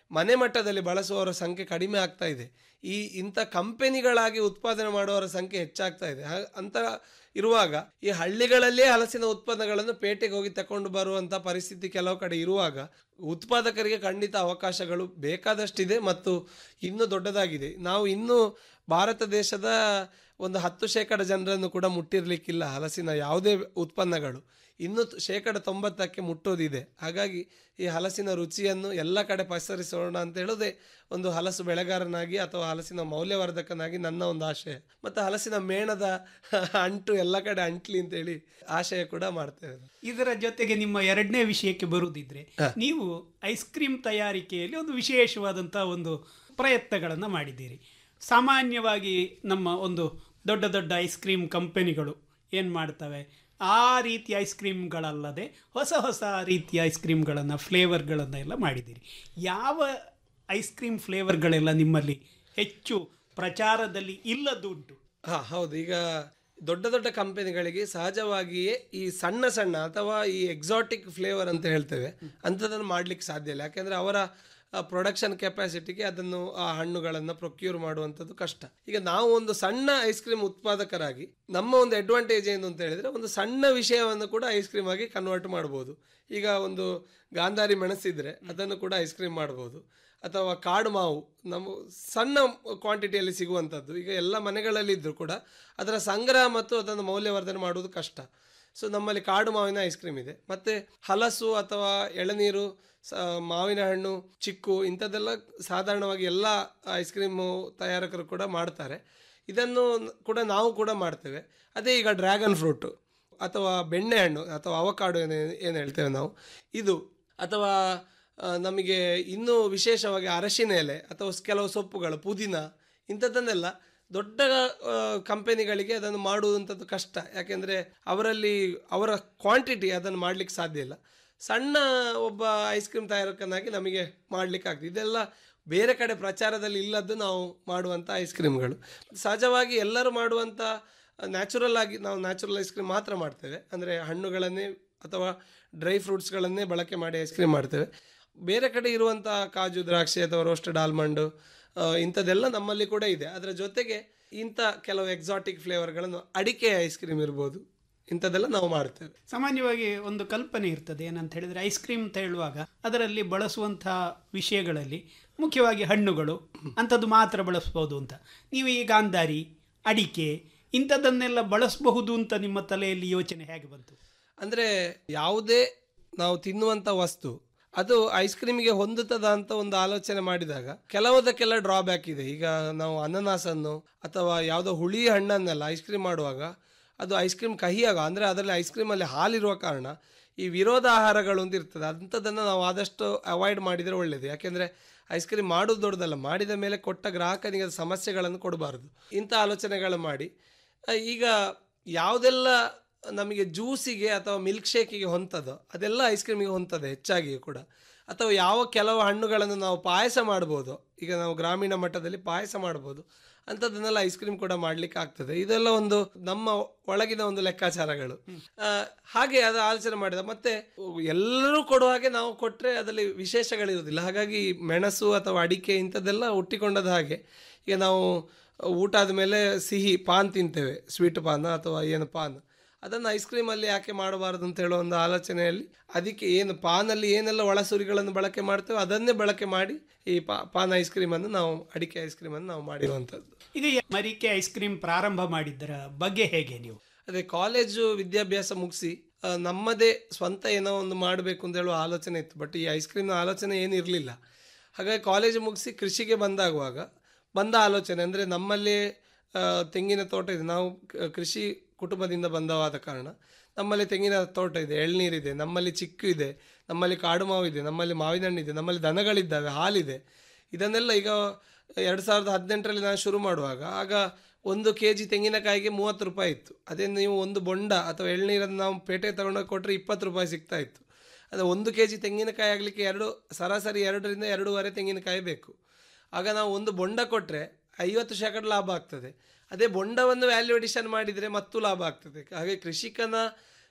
ಮನೆ ಮಟ್ಟದಲ್ಲಿ ಬಳಸುವವರ ಸಂಖ್ಯೆ ಕಡಿಮೆ ಆಗ್ತಾ ಇದೆ ಈ ಇಂಥ ಕಂಪೆನಿಗಳಾಗಿ ಉತ್ಪಾದನೆ ಮಾಡುವವರ ಸಂಖ್ಯೆ ಹೆಚ್ಚಾಗ್ತಾ ಇದೆ ಹಾ- ಅಂತ ಇರುವಾಗ ಈ ಹಳ್ಳಿಗಳಲ್ಲೇ ಹಲಸಿನ ಉತ್ಪನ್ನಗಳನ್ನು ಪೇಟೆಗೆ ಹೋಗಿ ತಕೊಂಡು ಬರುವಂಥ ಪರಿಸ್ಥಿತಿ ಕೆಲವು ಕಡೆ ಇರುವಾಗ ಉತ್ಪಾದಕರಿಗೆ ಖಂಡಿತ ಅವಕಾಶಗಳು ಬೇಕಾದಷ್ಟಿದೆ ಮತ್ತು ಇನ್ನೂ ದೊಡ್ಡದಾಗಿದೆ ನಾವು ಇನ್ನೂ ಭಾರತ ದೇಶದ ಒಂದು ಹತ್ತು ಶೇಕಡ ಜನರನ್ನು ಕೂಡ ಮುಟ್ಟಿರ್ಲಿಕ್ಕಿಲ್ಲ ಹಲಸಿನ ಯಾವುದೇ ಉತ್ಪನ್ನಗಳು ಇನ್ನು ತ- ಶೇಕಡ ತೊಂಬತ್ತಕ್ಕೆ ಮುಟ್ಟೋದಿದೆ ಹಾಗಾಗಿ ಈ ಹಲಸಿನ ರುಚಿಯನ್ನು ಎಲ್ಲ ಕಡೆ ಪಸರಿಸೋಣ ಅಂತ ಹೇಳೋದೇ ಒಂದು ಹಲಸು ಬೆಳೆಗಾರನಾಗಿ ಅಥವಾ ಹಲಸಿನ ಮೌಲ್ಯವರ್ಧಕನಾಗಿ ನನ್ನ ಒಂದು ಆಶಯ ಮತ್ತು ಹಲಸಿನ ಮೇಣದ ಅಂಟು ಎಲ್ಲ ಕಡೆ ಅಂಟ್ಲಿ ಅಂತೇಳಿ ಆಶಯ ಕೂಡ ಮಾಡ್ತೇವೆ ಇದರ ಜೊತೆಗೆ ನಿಮ್ಮ ಎರಡನೇ ವಿಷಯಕ್ಕೆ ಬರುವುದಿದ್ರೆ ನೀವು ಐಸ್ ಕ್ರೀಮ್ ತಯಾರಿಕೆಯಲ್ಲಿ ಒಂದು ವಿಶೇಷವಾದಂಥ ಒಂದು ಪ್ರಯತ್ನಗಳನ್ನು ಮಾಡಿದ್ದೀರಿ ಸಾಮಾನ್ಯವಾಗಿ ನಮ್ಮ ಒಂದು ದೊಡ್ಡ ದೊಡ್ಡ ಐಸ್ ಕ್ರೀಮ್ ಕಂಪನಿಗಳು ಏನು ಮಾಡ್ತವೆ ಆ ರೀತಿಯ ಐಸ್ ಕ್ರೀಮ್ಗಳಲ್ಲದೆ ಹೊಸ ಹೊಸ ರೀತಿಯ ಐಸ್ ಕ್ರೀಮ್ಗಳನ್ನು ಫ್ಲೇವರ್ಗಳನ್ನು ಎಲ್ಲ ಮಾಡಿದ್ದೀರಿ ಯಾವ ಐಸ್ ಕ್ರೀಮ್ ಫ್ಲೇವರ್ಗಳೆಲ್ಲ ನಿಮ್ಮಲ್ಲಿ ಹೆಚ್ಚು ಪ್ರಚಾರದಲ್ಲಿ ಇಲ್ಲದುಂಟು ಹಾ ಹೌದು ಈಗ ದೊಡ್ಡ ದೊಡ್ಡ ಕಂಪನಿಗಳಿಗೆ ಸಹಜವಾಗಿಯೇ ಈ ಸಣ್ಣ ಸಣ್ಣ ಅಥವಾ ಈ ಎಕ್ಸಾಟಿಕ್ ಫ್ಲೇವರ್ ಅಂತ ಹೇಳ್ತೇವೆ ಅಂಥದ್ದನ್ನು ಮಾಡ್ಲಿಕ್ಕೆ ಸಾಧ್ಯ ಇಲ್ಲ ಯಾಕೆಂದ್ರೆ ಅವರ ಪ್ರೊಡಕ್ಷನ್ ಕೆಪಾಸಿಟಿಗೆ ಅದನ್ನು ಆ ಹಣ್ಣುಗಳನ್ನು ಪ್ರೊಕ್ಯೂರ್ ಮಾಡುವಂಥದ್ದು ಕಷ್ಟ ಈಗ ನಾವು ಒಂದು ಸಣ್ಣ ಐಸ್ ಕ್ರೀಮ್ ಉತ್ಪಾದಕರಾಗಿ ನಮ್ಮ ಒಂದು ಅಡ್ವಾಂಟೇಜ್ ಏನು ಅಂತ ಹೇಳಿದ್ರೆ ಒಂದು ಸಣ್ಣ ವಿಷಯವನ್ನು ಕೂಡ ಐಸ್ ಕ್ರೀಮ್ ಆಗಿ ಕನ್ವರ್ಟ್ ಮಾಡ್ಬೋದು ಈಗ ಒಂದು ಗಾಂಧಾರಿ ಮೆಣಸಿದ್ರೆ ಅದನ್ನು ಕೂಡ ಐಸ್ ಕ್ರೀಮ್ ಮಾಡ್ಬೋದು ಅಥವಾ ಕಾಡು ಮಾವು ನಮ್ಮ ಸಣ್ಣ ಕ್ವಾಂಟಿಟಿಯಲ್ಲಿ ಸಿಗುವಂಥದ್ದು ಈಗ ಎಲ್ಲ ಮನೆಗಳಲ್ಲಿ ಇದ್ದರೂ ಕೂಡ ಅದರ ಸಂಗ್ರಹ ಮತ್ತು ಅದನ್ನು ಮೌಲ್ಯವರ್ಧನೆ ಮಾಡುವುದು ಕಷ್ಟ ಸೊ ನಮ್ಮಲ್ಲಿ ಕಾಡು ಮಾವಿನ ಐಸ್ ಕ್ರೀಮ್ ಇದೆ ಮತ್ತು ಹಲಸು ಅಥವಾ ಎಳನೀರು ಸ ಮಾವಿನ ಹಣ್ಣು ಚಿಕ್ಕು ಇಂಥದ್ದೆಲ್ಲ ಸಾಧಾರಣವಾಗಿ ಎಲ್ಲ ಐಸ್ ಕ್ರೀಮು ತಯಾರಕರು ಕೂಡ ಮಾಡ್ತಾರೆ ಇದನ್ನು ಕೂಡ ನಾವು ಕೂಡ ಮಾಡ್ತೇವೆ ಅದೇ ಈಗ ಡ್ರ್ಯಾಗನ್ ಫ್ರೂಟು ಅಥವಾ ಬೆಣ್ಣೆಹಣ್ಣು ಅಥವಾ ಅವಕಾಡು ಏನು ಏನು ಹೇಳ್ತೇವೆ ನಾವು ಇದು ಅಥವಾ ಆ, ನಮಗೆ ಇನ್ನೂ ವಿಶೇಷವಾಗಿ ಅರಶಿನ ಎಲೆ ಅಥವಾ ಸ್- ಕೆಲವು ಸೊಪ್ಪುಗಳು ಪುದೀನ ಇಂಥದ್ದನ್ನೆಲ್ಲ ದೊಡ್ಡ ಕಂಪೆನಿಗಳಿಗೆ ಅದನ್ನು ಮಾಡುವಂಥದ್ದು ಕಷ್ಟ ಯಾಕೆಂದರೆ ಅವರಲ್ಲಿ ಅವರ ಕ್ವಾಂಟಿಟಿ ಅದನ್ನು ಮಾಡಲಿಕ್ಕೆ ಸಾಧ್ಯ ಇಲ್ಲ ಸಣ್ಣ ಒಬ್ಬ ಐಸ್ ಕ್ರೀಮ್ ತಯಾರಕನಾಗಿ ನಮಗೆ ಮಾಡಲಿಕ್ಕೆ ಆಗ್ತದೆ ಇದೆಲ್ಲ ಬೇರೆ ಕಡೆ ಪ್ರಚಾರದಲ್ಲಿ ಇಲ್ಲದ್ದು ನಾವು ಮಾಡುವಂಥ ಐಸ್ ಕ್ರೀಮ್ಗಳು ಸಹಜವಾಗಿ ಎಲ್ಲರೂ ಮಾಡುವಂಥ ನ್ಯಾಚುರಲ್ ಆಗಿ ನಾವು ನ್ಯಾಚುರಲ್ ಐಸ್ ಕ್ರೀಮ್ ಮಾತ್ರ ಮಾಡ್ತೇವೆ ಅಂದರೆ ಹಣ್ಣುಗಳನ್ನೇ ಅಥವಾ ಡ್ರೈ ಫ್ರೂಟ್ಸ್ಗಳನ್ನೇ ಬಳಕೆ ಮಾಡಿ ಐಸ್ ಕ್ರೀಮ್ ಮಾಡ್ತೇವೆ ಬೇರೆ ಕಡೆ ಇರುವಂಥ ಕಾಜು ದ್ರಾಕ್ಷಿ ಅಥವಾ ರೋಸ್ಟೆಡ್ ಆಲ್ಮಂಡು ಆ, ಇಂಥದ್ದೆಲ್ಲ ನಮ್ಮಲ್ಲಿ ಕೂಡ ಇದೆ ಅದರ ಜೊತೆಗೆ ಇಂಥ ಕೆಲವು ಎಕ್ಸಾಟಿಕ್ ಫ್ಲೇವರ್ಗಳನ್ನು ಅಡಿಕೆ ಐಸ್ ಕ್ರೀಮ್ ಇರ್ಬೋದು ಇಂಥದ್ದೆಲ್ಲ ನಾವು ಮಾಡ್ತೇವೆ ಸಾಮಾನ್ಯವಾಗಿ ಒಂದು ಕಲ್ಪನೆ ಇರ್ತದೆ ಏನಂತ ಹೇಳಿದ್ರೆ ಐಸ್ ಕ್ರೀಮ್ ಅಂತ ಹೇಳುವಾಗ ಅದರಲ್ಲಿ ಬಳಸುವಂತಹ ವಿಷಯಗಳಲ್ಲಿ ಮುಖ್ಯವಾಗಿ ಹಣ್ಣುಗಳು ಅಂಥದ್ದು ಮಾತ್ರ ಬಳಸ್ಬೋದು ಅಂತ ನೀವು ಈ ಗಾಂಧಾರಿ ಅಡಿಕೆ ಇಂಥದ್ದನ್ನೆಲ್ಲ ಬಳಸಬಹುದು ಅಂತ ನಿಮ್ಮ ತಲೆಯಲ್ಲಿ ಯೋಚನೆ ಹೇಗೆ ಬಂತು ಅಂದರೆ ಯಾವುದೇ ನಾವು ತಿನ್ನುವಂಥ ವಸ್ತು ಅದು ಐಸ್ ಕ್ರೀಮಿಗೆ ಹೊಂದುತ್ತದ ಅಂತ ಒಂದು ಆಲೋಚನೆ ಮಾಡಿದಾಗ ಕೆಲವುದಕ್ಕೆಲ್ಲ ಡ್ರಾಬ್ಯಾಕ್ ಇದೆ ಈಗ ನಾವು ಅನನಾಸನ್ನು ಅಥವಾ ಯಾವುದೋ ಹುಳಿ ಹಣ್ಣನ್ನೆಲ್ಲ ಐಸ್ ಕ್ರೀಮ್ ಮಾಡುವಾಗ ಅದು ಐಸ್ ಕ್ರೀಮ್ ಕಹಿಯಾಗ ಅಂದರೆ ಅದರಲ್ಲಿ ಐಸ್ ಕ್ರೀಮಲ್ಲಿ ಹಾಲಿರುವ ಕಾರಣ ಈ ವಿರೋಧ ಆಹಾರಗಳು ಅಂತ ಇರ್ತದೆ ಅಂಥದ್ದನ್ನು ನಾವು ಆದಷ್ಟು ಅವಾಯ್ಡ್ ಮಾಡಿದರೆ ಒಳ್ಳೆಯದು ಯಾಕೆಂದರೆ ಐಸ್ ಕ್ರೀಮ್ ಮಾಡೋದು ದೊಡ್ಡದಲ್ಲ ಮಾಡಿದ ಮೇಲೆ ಕೊಟ್ಟ ಗ್ರಾಹಕನಿಗೆ ಅದು ಸಮಸ್ಯೆಗಳನ್ನು ಕೊಡಬಾರ್ದು ಇಂಥ ಆಲೋಚನೆಗಳು ಮಾಡಿ ಆ, ಈಗ ಯಾವುದೆಲ್ಲ ನಮಗೆ ಜ್ಯೂಸಿಗೆ ಅಥವಾ ಮಿಲ್ಕ್ ಶೇಕಿಗೆ ಹೊಂತದೋ ಅದೆಲ್ಲ ಐಸ್ ಕ್ರೀಮಿಗೆ ಹೊಂತದೆ ಹೆಚ್ಚಾಗಿಯೂ ಕೂಡ ಅಥವಾ ಯಾವ ಕೆಲವು ಹಣ್ಣುಗಳನ್ನು ನಾವು ಪಾಯಸ ಮಾಡ್ಬೋದು ಈಗ ನಾವು ಗ್ರಾಮೀಣ ಮಟ್ಟದಲ್ಲಿ ಪಾಯಸ ಮಾಡ್ಬೋದು ಅಂಥದ್ದನ್ನೆಲ್ಲ ಐಸ್ ಕ್ರೀಮ್ ಕೂಡ ಮಾಡ್ಲಿಕ್ಕೆ ಆಗ್ತದೆ ಇದೆಲ್ಲ ಒಂದು ನಮ್ಮ ಒಳಗಿನ ಒಂದು ಲೆಕ್ಕಾಚಾರಗಳು ಆ, ಹಾಗೆ ಅದು ಆಲೋಚನೆ ಮಾಡಿದ ಮತ್ತೆ ಎಲ್ಲರೂ ಕೊಡುವ ಹಾಗೆ ನಾವು ಕೊಟ್ಟರೆ ಅದರಲ್ಲಿ ವಿಶೇಷಗಳಿರುವುದಿಲ್ಲ ಹಾಗಾಗಿ ಮೆಣಸು ಅಥವಾ ಅಡಿಕೆ ಇಂಥದ್ದೆಲ್ಲ ಒಟ್ಟಿಕೊಂಡದ ಹಾಗೆ ಈಗ ನಾವು ಊಟ ಆದಮೇಲೆ ಸಿಹಿ ಪಾನ್ ತಿಂತೇವೆ ಸ್ವೀಟ್ ಪಾನ್ ಅಥವಾ ಏನು ಪಾನ್ ಅದನ್ನು ಐಸ್ ಕ್ರೀಮಲ್ಲಿ ಯಾಕೆ ಮಾಡಬಾರದು ಅಂತ ಹೇಳೋ ಒಂದು ಆಲೋಚನೆಯಲ್ಲಿ ಅದಕ್ಕೆ ಏನು ಪಾನಲ್ಲಿ ಏನೆಲ್ಲ ಒಳಸುರಿಗಳನ್ನು ಬಳಕೆ ಮಾಡ್ತೇವೆ ಅದನ್ನೇ ಬಳಕೆ ಮಾಡಿ ಈ ಪಾ ಪಾನ್ ಐಸ್ ಕ್ರೀಮನ್ನು ನಾವು ಅಡಿಕೆ ಐಸ್ ಕ್ರೀಮನ್ನು ನಾವು ಮಾಡಿರುವಂಥದ್ದು ಈಗ ಈ ಮರಿಕೆ ಐಸ್ ಕ್ರೀಮ್ ಪ್ರಾರಂಭ ಮಾಡಿದ್ದರ ಬಗ್ಗೆ ಹೇಗೆ ನೀವು ಅದೇ ಕಾಲೇಜು ವಿದ್ಯಾಭ್ಯಾಸ ಮುಗಿಸಿ ಆ, ನಮ್ಮದೇ ಸ್ವಂತ ಏನೋ ಒಂದು ಮಾಡಬೇಕು ಅಂತ ಹೇಳುವ ಆಲೋಚನೆ ಇತ್ತು ಬಟ್ ಈ ಐಸ್ ಕ್ರೀಮ್ನ ಆಲೋಚನೆ ಏನು ಇರಲಿಲ್ಲ ಹಾಗಾಗಿ ಕಾಲೇಜು ಮುಗಿಸಿ ಕೃಷಿಗೆ ಬಂದಾಗುವಾಗ ಬಂದ ಆಲೋಚನೆ ಅಂದರೆ ನಮ್ಮಲ್ಲಿ ಆ, ತೆಂಗಿನ ತೋಟ ಇದೆ ನಾವು ಕ- ಕೃಷಿ ಕುಟುಂಬದಿಂದ ಬಂದವಾದ ಕಾರಣ ನಮ್ಮಲ್ಲಿ ತೆಂಗಿನ ತೋಟ ಇದೆ ಎಳ್ನೀರಿದೆ ನಮ್ಮಲ್ಲಿ ಚಿಕ್ಕು ಇದೆ ನಮ್ಮಲ್ಲಿ ಕಾಡು ಮಾವು ಇದೆ ನಮ್ಮಲ್ಲಿ ಮಾವಿನ ಹಣ್ಣು ಇದೆ ನಮ್ಮಲ್ಲಿ ದನಗಳಿದ್ದಾವೆ ಹಾಲಿದೆ ಇದನ್ನೆಲ್ಲ ಈಗ ಎರಡು ಸಾವಿರದ ಹದಿನೆಂಟರಲ್ಲಿ ನಾನು ಶುರು ಮಾಡುವಾಗ ಆಗ ಒಂದು ಕೆ ಜಿ ತೆಂಗಿನಕಾಯಿಗೆ ಮೂವತ್ತು ರೂಪಾಯಿ ಇತ್ತು ಅದೇ ನೀವು ಒಂದು ಬೊಂಡ ಅಥವಾ ಎಳ್ನೀರನ್ನು ನಾವು ಪೇಟೆಗೆ ತಗೊಂಡೋಗಿ ಕೊಟ್ಟರೆ ಇಪ್ಪತ್ತು ರೂಪಾಯಿ ಸಿಗ್ತಾ ಇತ್ತು ಅದು ಒಂದು ಕೆ ಜಿ ತೆಂಗಿನಕಾಯಿ ಆಗಲಿಕ್ಕೆ ಎರಡು ಸರಾಸರಿ ಎರಡರಿಂದ ಎರಡೂವರೆ ತೆಂಗಿನಕಾಯಿ ಬೇಕು ಆಗ ನಾವು ಒಂದು ಬೊಂಡ ಕೊಟ್ಟರೆ ಐವತ್ತು ಶೇಕಡ ಲಾಭ ಆಗ್ತದೆ ಅದೇ ಬೊಂಡವನ್ನು ವ್ಯಾಲ್ಯೂ ಅಡಿಷನ್ ಮಾಡಿದರೆ ಮತ್ತೂ ಲಾಭ ಆಗ್ತದೆ ಹಾಗೆ ಕೃಷಿಕನ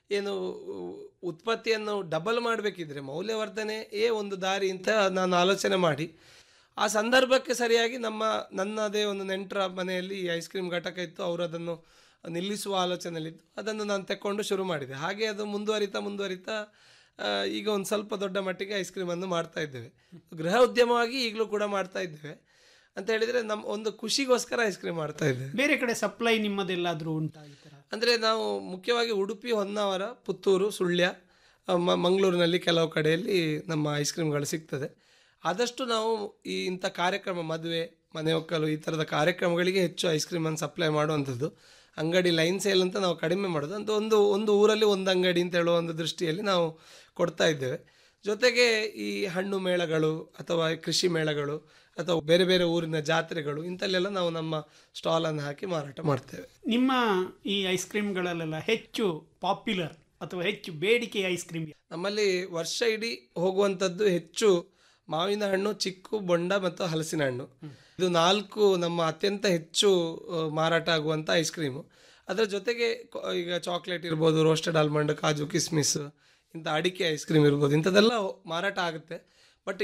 ಏನು ಉತ್ಪತ್ತಿಯನ್ನು ಡಬಲ್ ಮಾಡಬೇಕಿದ್ರೆ ಮೌಲ್ಯವರ್ಧನೆಯೇ ಒಂದು ದಾರಿ ಅಂತ ನಾನು ಆಲೋಚನೆ ಮಾಡಿ ಆ ಸಂದರ್ಭಕ್ಕೆ ಸರಿಯಾಗಿ ನಮ್ಮ ನನ್ನದೇ ಒಂದು ನೆಂಟರ ಮನೆಯಲ್ಲಿ ಈ ಐಸ್ ಕ್ರೀಮ್ ಘಟಕ ಇತ್ತು ಅವರು ಅದನ್ನು ನಿಲ್ಲಿಸುವ ಆಲೋಚನೆಯಲ್ಲಿದ್ದು ಅದನ್ನು ನಾನು ತೆಕ್ಕೊಂಡು ಶುರು ಮಾಡಿದೆ ಹಾಗೆ ಅದು ಮುಂದುವರಿತಾ ಮುಂದುವರಿತಾ ಆ, ಈಗ ಒಂದು ಸ್ವಲ್ಪ ದೊಡ್ಡ ಮಟ್ಟಿಗೆ ಐಸ್ ಕ್ರೀಮನ್ನು ಮಾಡ್ತಾ ಇದ್ದೇವೆ ಗೃಹ ಉದ್ಯಮವಾಗಿ ಈಗಲೂ ಕೂಡ ಮಾಡ್ತಾ ಇದ್ದೇವೆ ಅಂತ ಹೇಳಿದರೆ ನಮ್ಮ ಒಂದು ಖುಷಿಗೋಸ್ಕರ ಐಸ್ ಕ್ರೀಮ್ ಮಾಡ್ತಾ ಇದ್ದೇವೆ ಬೇರೆ ಕಡೆ ಸಪ್ಲೈ ನಿಮ್ಮದೆಲ್ಲಾದರೂ ಉಂಟಾ ಈ ಥರ ಅಂದರೆ ನಾವು ಮುಖ್ಯವಾಗಿ ಉಡುಪಿ ಹೊನ್ನಾವರ ಪುತ್ತೂರು ಸುಳ್ಯ ಆ, ಮ- ಮಂಗಳೂರಿನಲ್ಲಿ ಕೆಲವು ಕಡೆಯಲ್ಲಿ ನಮ್ಮ ಐಸ್ ಕ್ರೀಮ್ಗಳು ಸಿಗ್ತದೆ ಆದಷ್ಟು ನಾವು ಈ ಇಂಥ ಕಾರ್ಯಕ್ರಮ ಮದುವೆ ಮನೆ ಒಕ್ಕಲು ಈ ಥರದ ಕಾರ್ಯಕ್ರಮಗಳಿಗೆ ಹೆಚ್ಚು ಐಸ್ ಕ್ರೀಮನ್ನು ಸಪ್ಲೈ ಮಾಡುವಂಥದ್ದು ಅಂಗಡಿ ಲೈನ್ ಸೇಲ್ ಅಂತ ನಾವು ಕಡಿಮೆ ಮಾಡೋದು ಅಂತ ಒಂದು ಒಂದು ಊರಲ್ಲಿ ಒಂದು ಅಂಗಡಿ ಅಂತ ಹೇಳುವ ಒಂದು ದೃಷ್ಟಿಯಲ್ಲಿ ನಾವು ಕೊಡ್ತಾ ಇದ್ದೇವೆ ಜೊತೆಗೆ ಈ ಹಣ್ಣು ಮೇಳಗಳು ಅಥವಾ ಕೃಷಿ ಮೇಳಗಳು ಅಥವಾ ಬೇರೆ ಬೇರೆ ಊರಿನ ಜಾತ್ರೆಗಳು ಇಂಥಲ್ಲೆಲ್ಲ ನಾವು ನಮ್ಮ ಸ್ಟಾಲನ್ನು ಹಾಕಿ ಮಾರಾಟ ಮಾಡ್ತೇವೆ ನಿಮ್ಮ ಈ ಐಸ್ ಕ್ರೀಮ್ಗಳಲ್ಲೆಲ್ಲ ಹೆಚ್ಚು ಪಾಪ್ಯುಲರ್ ಅಥವಾ ಹೆಚ್ಚು ಬೇಡಿಕೆ ಐಸ್ ಕ್ರೀಮ್ ನಮ್ಮಲ್ಲಿ ವರ್ಷ ಇಡೀ ಹೋಗುವಂಥದ್ದು ಹೆಚ್ಚು ಮಾವಿನ ಹಣ್ಣು ಚಿಕ್ಕು ಬೊಂಡ ಮತ್ತು ಹಲಸಿನ ಹಣ್ಣು ಇದು ನಾಲ್ಕು ನಮ್ಮ ಅತ್ಯಂತ ಹೆಚ್ಚು ಆ, ಮಾರಾಟ ಆಗುವಂಥ ಐಸ್ ಕ್ರೀಮು ಅದರ ಜೊತೆಗೆ ಕೊ- ಈಗ ಚಾಕ್ಲೇಟ್ ಇರ್ಬೋದು ರೋಸ್ಟೆಡ್ ಆಲ್ಮಂಡ್ ಕಾಜು ಕಿಸ್ಮಿಸ್ ಇಂಥ ಅಡಿಕೆ ಐಸ್ ಕ್ರೀಮ್ ಇರ್ಬೋದು ಇಂಥದ್ದೆಲ್ಲ ಮಾರಾಟ ಆಗುತ್ತೆ